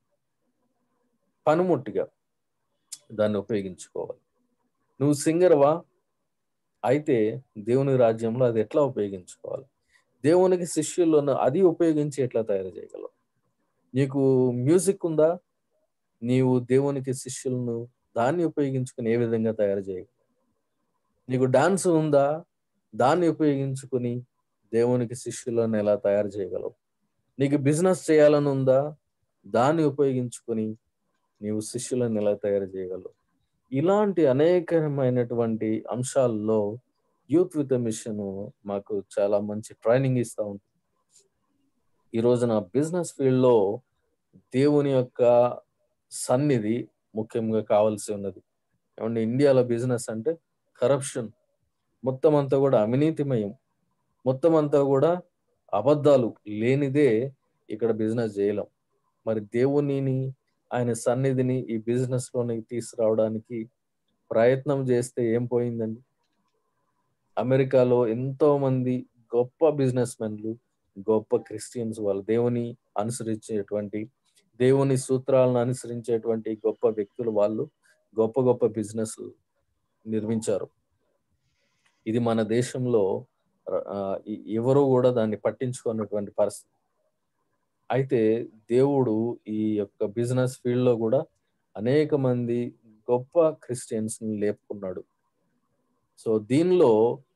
పనిముట్టిగా దాన్ని ఉపయోగించుకోవాలి నువ్వు సింగర్వా అయితే దేవుని రాజ్యంలో అది ఎట్లా ఉపయోగించుకోవాలి దేవునికి శిష్యులను అది ఉపయోగించి ఎట్లా తయారు చేయగలవు నీకు మ్యూజిక్ ఉందా నీవు దేవునికి శిష్యులను దాన్ని ఉపయోగించుకుని ఏ విధంగా తయారు చేయగలవు నీకు డాన్స్ ఉందా దాన్ని ఉపయోగించుకుని దేవునికి శిష్యులను ఎలా తయారు చేయగలవు నీకు బిజినెస్ చేయాలని ఉందా దాన్ని ఉపయోగించుకుని నీవు శిష్యులను ఎలా తయారు చేయగలవు ఇలాంటి అనేకమైనటువంటి అంశాల్లో యూత్ విత్ మిషన్ మాకు చాలా మంచి ట్రైనింగ్ ఇస్తూ ఉంటుంది ఈ రోజున బిజినెస్ ఫీల్డ్లో దేవుని యొక్క సన్నిధి ముఖ్యంగా కావాల్సి ఉన్నది ఏమంటే ఇండియాలో బిజినెస్ అంటే కరప్షన్ మొత్తం అంతా కూడా అవినీతిమయం మొత్తం అంతా కూడా అబద్ధాలు లేనిదే ఇక్కడ బిజినెస్ చేయలేం మరి దేవునిని ఆయన సన్నిధిని ఈ బిజినెస్ లోనికి తీసుకురావడానికి ప్రయత్నం చేస్తే ఏం పోయిందండి అమెరికాలో ఎంతో మంది గొప్ప బిజినెస్ మెన్లు గొప్ప క్రిస్టియన్స్ వాళ్ళు దేవుని అనుసరించేటువంటి దేవుని సూత్రాలను అనుసరించేటువంటి గొప్ప వ్యక్తులు వాళ్ళు గొప్ప గొప్ప బిజినెస్ నిర్మించారు ఇది మన దేశంలో ఎవరు కూడా దాన్ని పట్టించుకున్నటువంటి పరిస్థితి అయితే దేవుడు ఈ యొక్క బిజినెస్ ఫీల్డ్ లో కూడా అనేక మంది గొప్ప క్రిస్టియన్స్ ని లేపుకున్నాడు సో దీనిలో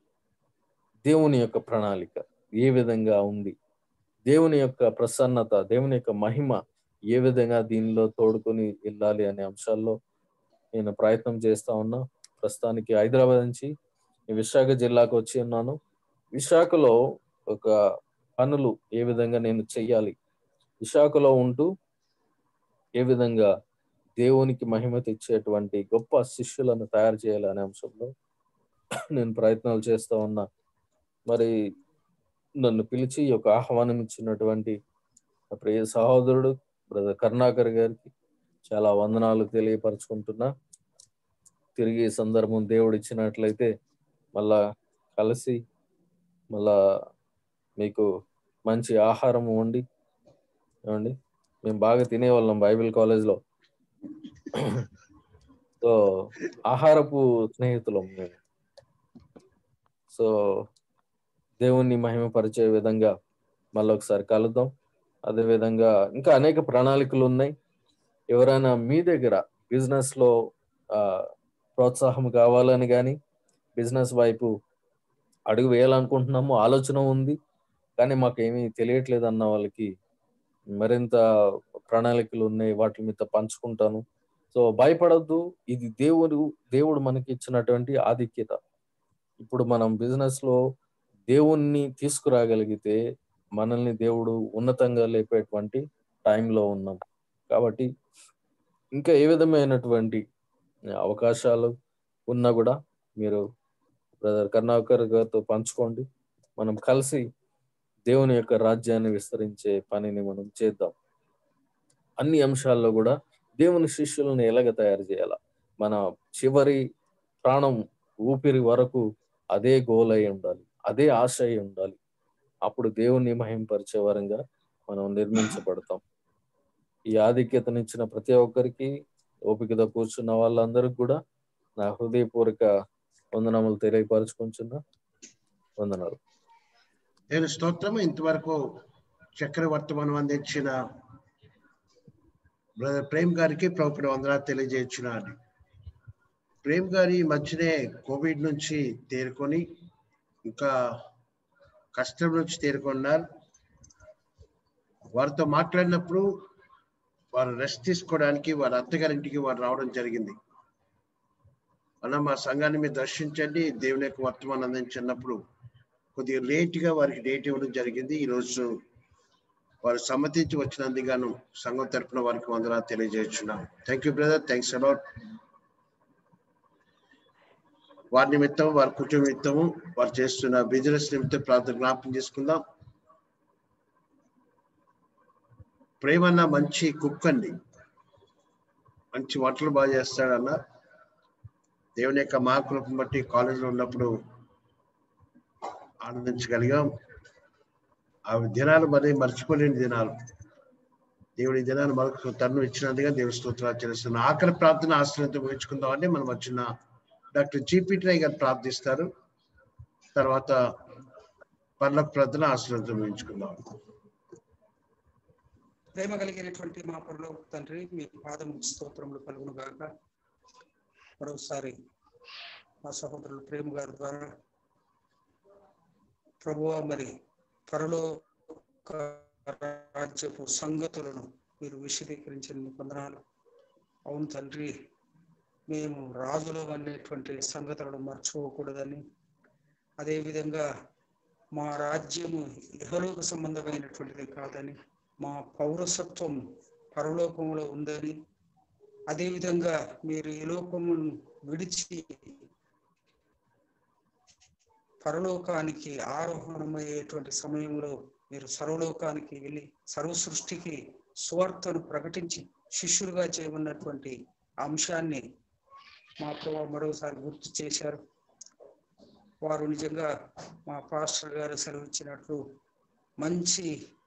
దేవుని యొక్క ప్రణాళిక ఏ విధంగా ఉంది దేవుని యొక్క ప్రసన్నత దేవుని యొక్క మహిమ ఏ విధంగా దీనిలో తోడుకొని వెళ్ళాలి అనే అంశాల్లో నేను ప్రయత్నం చేస్తా ఉన్నా ప్రస్తుతానికి హైదరాబాద్ నుంచి విశాఖ జిల్లాకు వచ్చి ఉన్నాను విశాఖలో ఒక పనులు ఏ విధంగా నేను చెయ్యాలి విశాఖలో ఉంటూ ఏ విధంగా దేవునికి మహిమ తెచ్చేటువంటి గొప్ప శిష్యులను తయారు చేయాలనే అంశంలో నేను ప్రయత్నాలు చేస్తా ఉన్నా మరి నన్ను పిలిచి ఈ యొక్క ఆహ్వానం ఇచ్చినటువంటి నా ప్రియ సహోదరుడు బ్రదర్ కరుణాకర్ గారికి చాలా వందనాలు తెలియపరచుకుంటున్నా తిరిగి ఈ సందర్భం దేవుడు ఇచ్చినట్లయితే మళ్ళా కలిసి మళ్ళా మీకు మంచి ఆహారం వండి ఏమండి మేము బాగా తినేవాళ్ళం బైబిల్ కాలేజ్లో సో ఆహారపు స్నేహితులం మేము సో దేవుణ్ణి మహిమపరిచే విధంగా మళ్ళీ ఒకసారి కలుద్దాం అదే విధంగా ఇంకా అనేక ప్రణాళికలు ఉన్నాయి ఎవరైనా మీ దగ్గర బిజినెస్ లో ఆ, ప్రోత్సాహం కావాలని కానీ బిజినెస్ వైపు అడుగు వేయాలనుకుంటున్నాము ఆలోచన ఉంది కానీ మాకేమీ తెలియట్లేదు అన్న వాళ్ళకి మరింత ప్రణాళికలు ఉన్నాయి వాటి మీద పంచుకుంటాను సో భయపడద్దు ఇది దేవుడు దేవుడు మనకి ఇచ్చినటువంటి ఆధిక్యత ఇప్పుడు మనం బిజినెస్ లో దేవుణ్ణి తీసుకురాగలిగితే మనల్ని దేవుడు ఉన్నతంగా లేపేటువంటి టైంలో ఉన్నాం కాబట్టి ఇంకా ఏ విధమైనటువంటి అవకాశాలు ఉన్నా కూడా మీరు బ్రదర్ కరుణాకర్ గారితో పంచుకోండి మనం కలిసి దేవుని యొక్క రాజ్యాన్ని విస్తరించే పనిని మనం చేద్దాం అన్ని అంశాల్లో కూడా దేవుని శిష్యులను ఎలాగ తయారు చేయాలా మన చివరి ప్రాణం ఊపిరి వరకు అదే గోల్ అయి ఉండాలి అదే ఆశ అయి ఉండాలి అప్పుడు దేవుని మహింపరిచే వరంగా మనం నిర్మించబడతాం ఈ ఆధిక్యతనిచ్చిన ప్రతి ఒక్కరికి ఓపికతో కూర్చున్న వాళ్ళందరికీ కూడా నా హృదయపూర్వక వందనములు తెలియపరచుకుంటున్నా వందనాలు
నేను స్తోత్రం ఇంతవరకు చక్రవర్తమనం అందించిన బ్రదర్ ప్రేమ్ గారికి ప్రభుత్వ వందనాలు తెలియజేయచ్చిన ప్రేమ్ గారి ఈ మధ్యనే కోవిడ్ నుంచి తేరుకొని ఇంకా కష్టం నుంచి తేరుకున్నారు వారితో మాట్లాడినప్పుడు వారు రెస్ట్ తీసుకోవడానికి వారి అత్తగారింటికి వారు రావడం జరిగింది అన్న మా సంఘాన్ని మీరు దర్శించండి దేవుని యొక్క వర్తమానం అందించినప్పుడు కొద్దిగా లేట్ గా వారికి డేట్ ఇవ్వడం జరిగింది ఈ రోజు వారు సమ్మతించి వచ్చినందుకు గాను సంఘం తరపున వారికి వందనాలు తెలియజేస్తున్నాం thank you brother thanks a lot వారి నిమిత్తం వారి కుటుంబ నిమిత్తము వారు చేస్తున్న బిజినెస్ నిమిత్తం ప్రార్థన జ్ఞాపకం చేసుకుందాం ప్రేమన్న మంచి కుక్ అండి మంచి వంటలు బాగా చేస్తాడన్న దేవుని యొక్క మహాకృపను బట్టి కాలేజీలో ఉన్నప్పుడు ఆనందించగలిగాం ఆ దినాలు మరి మర్చిపోలేని దినాలు దేవుడి ఈ దినాలు మనకు తరుణం ఇచ్చినందుగా దేవుడి స్తోత్రాలు చేస్తున్న ఆఖరి ప్రార్థన ఆశ్రయంతో ముగించుకుందామంటే మనం వచ్చిన డాక్టర్ జిపి రాయ్ గారు ప్రార్థిస్తారు తర్వాత పర్లకు ప్రార్థన ఆశ్రయంతో ముగించుకుందాం
ప్రేమ కలిగినటువంటి మా పరలో తండ్రి మీ పాదం స్తోత్రములు కలుగును గాక మరోసారి మా సహోదరులు ప్రేమ గారి ద్వారా ప్రభువ మరి త్వరలో రాజ్యపు సంగతులను మీరు విశదీకరించిన పొందనాలు అవును తండ్రి మేము రాజులు అనేటువంటి సంగతులను మర్చిపోకూడదని అదేవిధంగా మా రాజ్యము ఇహలోక సంబంధమైనటువంటిది కాదని మా పౌరసత్వం పరలోకంలో ఉందని అదేవిధంగా మీరు ఈ లోకమును విడిచి పరలోకానికి ఆరోహణమయ్యేటువంటి సమయంలో మీరు సర్వలోకానికి వెళ్ళి సర్వ సృష్టికి సువార్తను ప్రకటించి శిష్యులుగా చేయమన్నటువంటి అంశాన్ని మా ప్రభావ మరోసారి గుర్తు చేశారు వారు నిజంగా మా పాస్టర్ గారు సెలవిచ్చినట్లు మంచి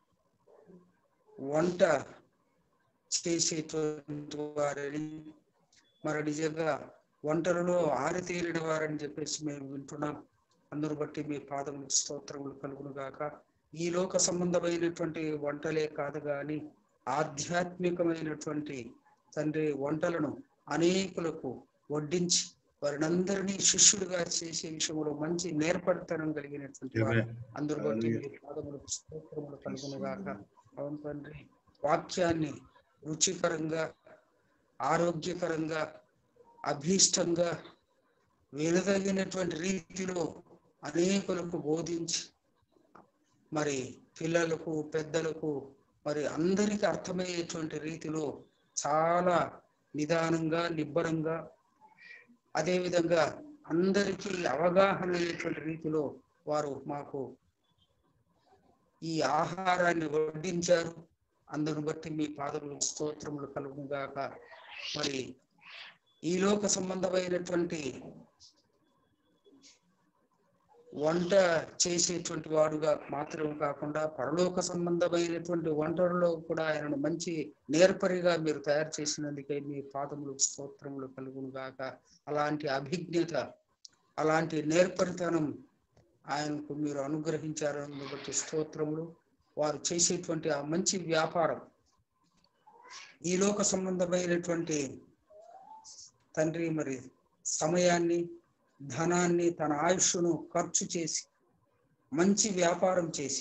వంట చేసేటువంటి వారని మరి నిజంగా వంటలలో ఆరితేరిన వారని చెప్పేసి మేము వింటున్నాం అందరు బట్టి మీ పాదములు స్తోత్రములు కలుగును గాక ఈ లోక సంబంధమైనటువంటి వంటలే కాదు గాని ఆధ్యాత్మికమైనటువంటి తండ్రి వంటలను అనేకులకు వడ్డించి వారినందరినీ శిష్యుడిగా చేసే విషయంలో మంచి నేర్పడతనం కలిగినటువంటి వారు అందరు బట్టి మీ పాదములు స్తోత్రములు కలుగును గాక అవును తండ్రి వాక్యాన్ని రుచికరంగా ఆరోగ్యకరంగా అభీష్టంగా వినదగినటువంటి రీతిలో అనేకులకు బోధించి మరి పిల్లలకు పెద్దలకు మరి అందరికి అర్థమయ్యేటువంటి రీతిలో చాలా నిదానంగా నిబ్బరంగా అదేవిధంగా అందరికీ అవగాహన అయ్యేటువంటి రీతిలో వారు మాకు ఈ ఆహారాన్ని వడ్డించారు అందును బట్టి మీ పాదములు స్తోత్రములు కలుగును గాక మరి ఈ లోక సంబంధమైనటువంటి వంట చేసేటువంటి వాడుగా మాత్రమే కాకుండా పరలోక సంబంధమైనటువంటి వంటలలో కూడా ఆయనను మంచి నేర్పరిగా మీరు తయారు చేసినందుకే మీ పాదములు స్తోత్రములు కలుగును గాక అలాంటి అభిజ్ఞత అలాంటి నేర్పరితనం ఆయనకు మీరు అనుగ్రహించారని బట్టి స్తోత్రములు వారు చేసేటువంటి ఆ మంచి వ్యాపారం ఈ లోక సంబంధమైనటువంటి తండ్రి మరి సమయాన్ని ధనాన్ని తన ఆయుష్ను ఖర్చు చేసి మంచి వ్యాపారం చేసి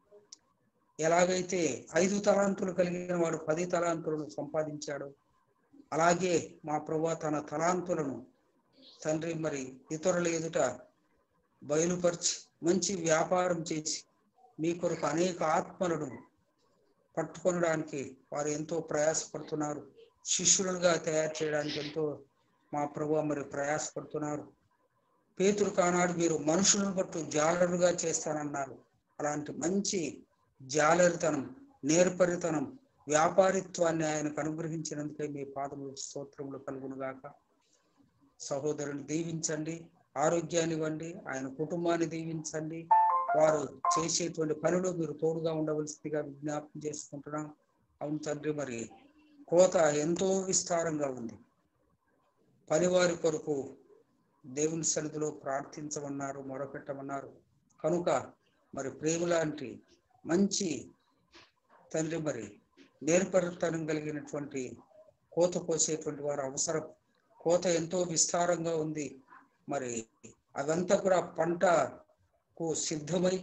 ఎలాగైతే ఐదు తలాంతులు కలిగిన వాడు పది తలాంతులను సంపాదించాడో అలాగే మా ప్రభు తన తలాంతులను తండ్రి మరి ఇతరుల ఎదుట బయలుపరిచి మంచి వ్యాపారం చేసి మీ కొరకు అనేక ఆత్మలను పట్టుకొనడానికి వారు ఎంతో ప్రయాసపడుతున్నారు శిష్యులుగా తయారు చేయడానికి ఎంతో మా ప్రభు మరి ప్రయాసపడుతున్నారు పేతురు కానాడు మీరు మనుషులను బట్టు జాలరుగా చేస్తానన్నారు అలాంటి మంచి జాలరితనం నేర్పరితనం వ్యాపారిత్వాన్ని ఆయనకు అనుగ్రహించినందుకే మీ పాదములు స్తోత్రములు కలుగునుగాక సహోదరుని దీవించండి ఆరోగ్యాన్ని ఇవ్వండి ఆయన కుటుంబాన్ని దీవించండి వారు చేసేటువంటి పనులు మీరు తోడుగా ఉండవలసిందిగా విజ్ఞాపం చేసుకుంటున్నాం అవును తండ్రి మరి కోత ఎంతో విస్తారంగా ఉంది పనివారి కొరకు దేవుని సన్నిధిలో ప్రార్థించమన్నారు మొరపెట్టమన్నారు కనుక మరి ప్రేమ లాంటి మంచి తండ్రి మరి నేర్పరితనం కలిగినటువంటి కోత కోసేటువంటి వారు అవసరం కోత ఎంతో విస్తారంగా ఉంది మరి అదంతా కూడా పంటకు సిద్ధమై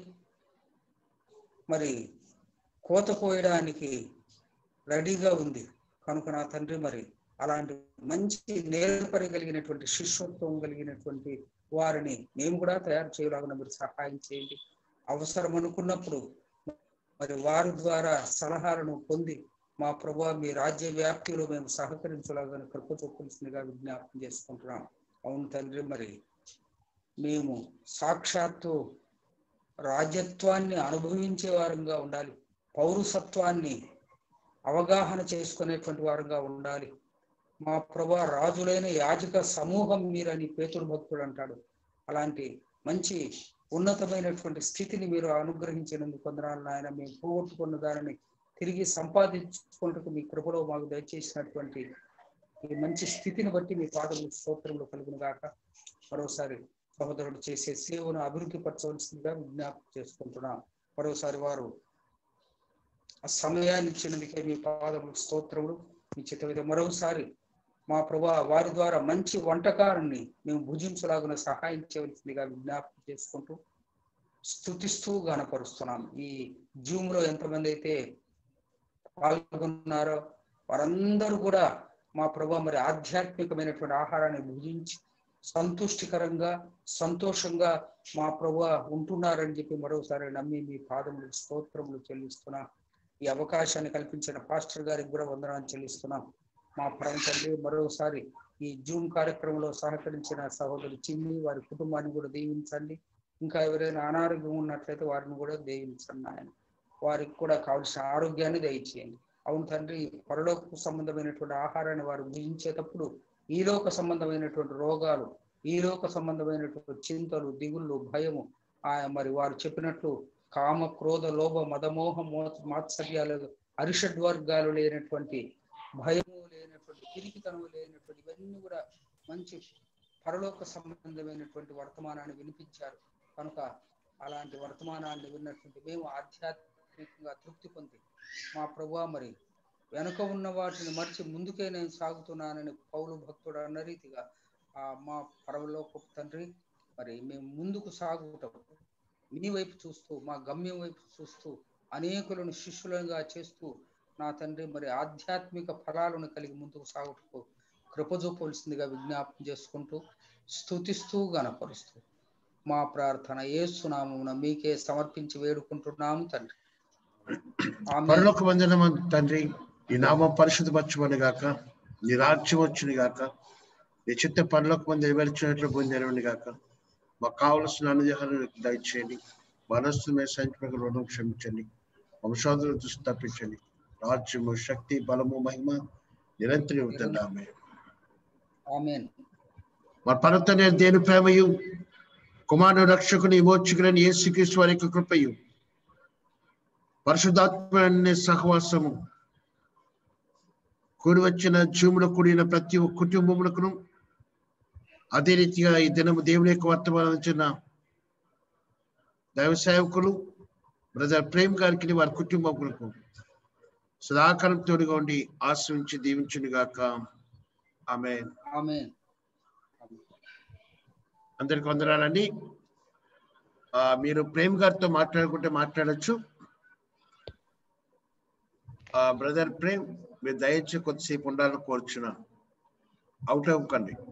మరి కోత కోయడానికి రెడీగా ఉంది కనుక నా తండ్రి మరి అలాంటి మంచి నేర్పరి కలిగినటువంటి శిష్యత్వం కలిగినటువంటి వారిని మేము కూడా తయారు చేయలాగా మీరు సహాయం చేయండి అవసరం అనుకున్నప్పుడు మరి వారి ద్వారా సలహాలను పొంది మా ప్రభు మీ రాజ్య వ్యాప్తిలో మేము సహకరించలాగా కృప చూపించిందిగా విజ్ఞాపం చేసుకుంటున్నాం అవును తండ్రి మరి మేము సాక్షాత్తు రాజ్యత్వాన్ని అనుభవించే వారంగా ఉండాలి పౌరసత్వాన్ని అవగాహన చేసుకునేటువంటి వారంగా ఉండాలి మా ప్రభా రాజులైన యాజక సమూహం మీరని పేతురు భక్తుడు అంటాడు అలాంటి మంచి ఉన్నతమైనటువంటి స్థితిని మీరు అనుగ్రహించినందుకు కొందనాలు నాయన మేము పోగొట్టుకున్న దానిని తిరిగి సంపాదించుకుంటూ మీ కృపలో మాకు దయచేసినటువంటి ఈ మంచి స్థితిని బట్టి మీ పాదములు స్తోత్రంలో కలుగును గాక మరోసారి సహోదరుడు చేసే సేవను అభివృద్ధి పరచవలసిందిగా విజ్ఞాపం చేసుకుంటున్నాం మరోసారి వారు ఆ సమయాన్ని ఇచ్చినందుకే మీ పాదములు స్తోత్రములు మీ చిత్త మరోసారి మా ప్రభా వారి ద్వారా మంచి వంటకారాన్ని మేము భుజించలాగున సహాయం చేయవలసిందిగా విజ్ఞాపం చేసుకుంటూ స్థుతిస్తూ గనపరుస్తున్నాం ఈ జూమ్ లో ఎంతమంది అయితే పాల్గొన్నారో వారందరూ కూడా మా ప్రభా మరి ఆధ్యాత్మికమైనటువంటి ఆహారాన్ని భుజించి సంతుష్టికరంగా సంతోషంగా మా ప్రభు ఉంటున్నారని చెప్పి మరోసారి నమ్మి మీ పాదములు స్తోత్రములు చెల్లిస్తున్నా ఈ అవకాశాన్ని కల్పించిన పాస్టర్ గారికి కూడా వందనాలు చెల్లిస్తున్నాం మా పరమ తండ్రి మరోసారి ఈ జూమ్ కార్యక్రమంలో సహకరించిన సహోదరు చిన్ని వారి కుటుంబాన్ని కూడా దీవించండి ఇంకా ఎవరైనా అనారోగ్యం ఉన్నట్లయితే వారిని కూడా దీవించండి ఆయన వారికి కూడా కావలసిన ఆరోగ్యాన్ని దయచేయండి అవును తండ్రి పరలోక సంబంధమైనటువంటి ఆహారాన్ని వారు భుజించేటప్పుడు ఈ లోక సంబంధమైనటువంటి రోగాలు ఈ లోక సంబంధమైనటువంటి చింతలు దిగుళ్ళు భయము ఆ మరి వారు చెప్పినట్లు కామ క్రోధ లోభ మదమోహ మాత్సర్యాలు అరిషడ్ వర్గాలు లేనటువంటి భయము లేనటువంటి పిరికితనము లేనటువంటి ఇవన్నీ కూడా మంచి పరలోక సంబంధమైనటువంటి వర్తమానాన్ని వినిపించారు కనుక అలాంటి వర్తమానాన్ని విన్నటువంటి మేము ఆధ్యాత్మికంగా తృప్తి పొంది మా ప్రభు మరి వెనుక ఉన్న వాటిని మర్చి ముందుకే నేను సాగుతున్నానని పౌలు భక్తుడు అన్న రీతిగా ఆ మా పరలోక తండ్రి మరి మేము ముందుకు సాగుటం మీ వైపు చూస్తూ మా గమ్యం వైపు చూస్తూ అనేకులను శిష్యులుగా చేస్తూ నా తండ్రి మరి ఆధ్యాత్మిక ఫలాలను కలిగి ముందుకు సాగుటకు కృపజూపవలసిందిగా విజ్ఞాపం చేసుకుంటూ స్థుతిస్తూ గనపరుస్తూ మా ప్రార్థన ఏసునామమున మీకే సమర్పించి వేడుకుంటున్నాము తండ్రి ఆమేన్.
పరలోక వందనం తండ్రి ఈ నామం పరిశుద్ధపరచమని గాక నీ రాజ్యం వచ్చును గాక నీ చిత్త పనులకు మంది నెరవేర్చినట్లు భూమి నెరవేరును గాక మాకు కావలసిన అనుజహాలను దయచేయండి మనస్సు మీద సంచక రుణం క్షమించండి వంశాదులు దృష్టి తప్పించండి రాజ్యము శక్తి బలము మహిమ నిరంతరం అవుతున్నామే
ఆమెన్
మా పరతనే దేని ప్రేమయు కుమారుడు రక్షకుని విమోచకులని యేసుక్రీస్తు వారి యొక్క కృపయు పరిశుద్ధాత్మ అనే సహవాసము కూడి వచ్చిన జీవులు కూడిన ప్రతి ఒక్క కుటుంబములకును అదే రీతిగా ఈ దినము దేవుని యొక్క వర్తమానం చిన్న దైవ సేవకులు బ్రదర్ ప్రేమ్ గారికి వారి కుటుంబములకు సదాకాలం తోడుగా ఉండి ఆశ్రయించి దీవించును గాక ఆమె
ఆమెన్
అందరికి వందనాలండి ఆ, మీరు ప్రేమ్ గారితో మాట్లాడుకుంటే మాట్లాడొచ్చు బ్రదర్ ప్రేమ్ మీరు దయచేసి కొద్దిసేపు ఉండాలని కోరుచున్నాను అవుట్ అవ్వకండి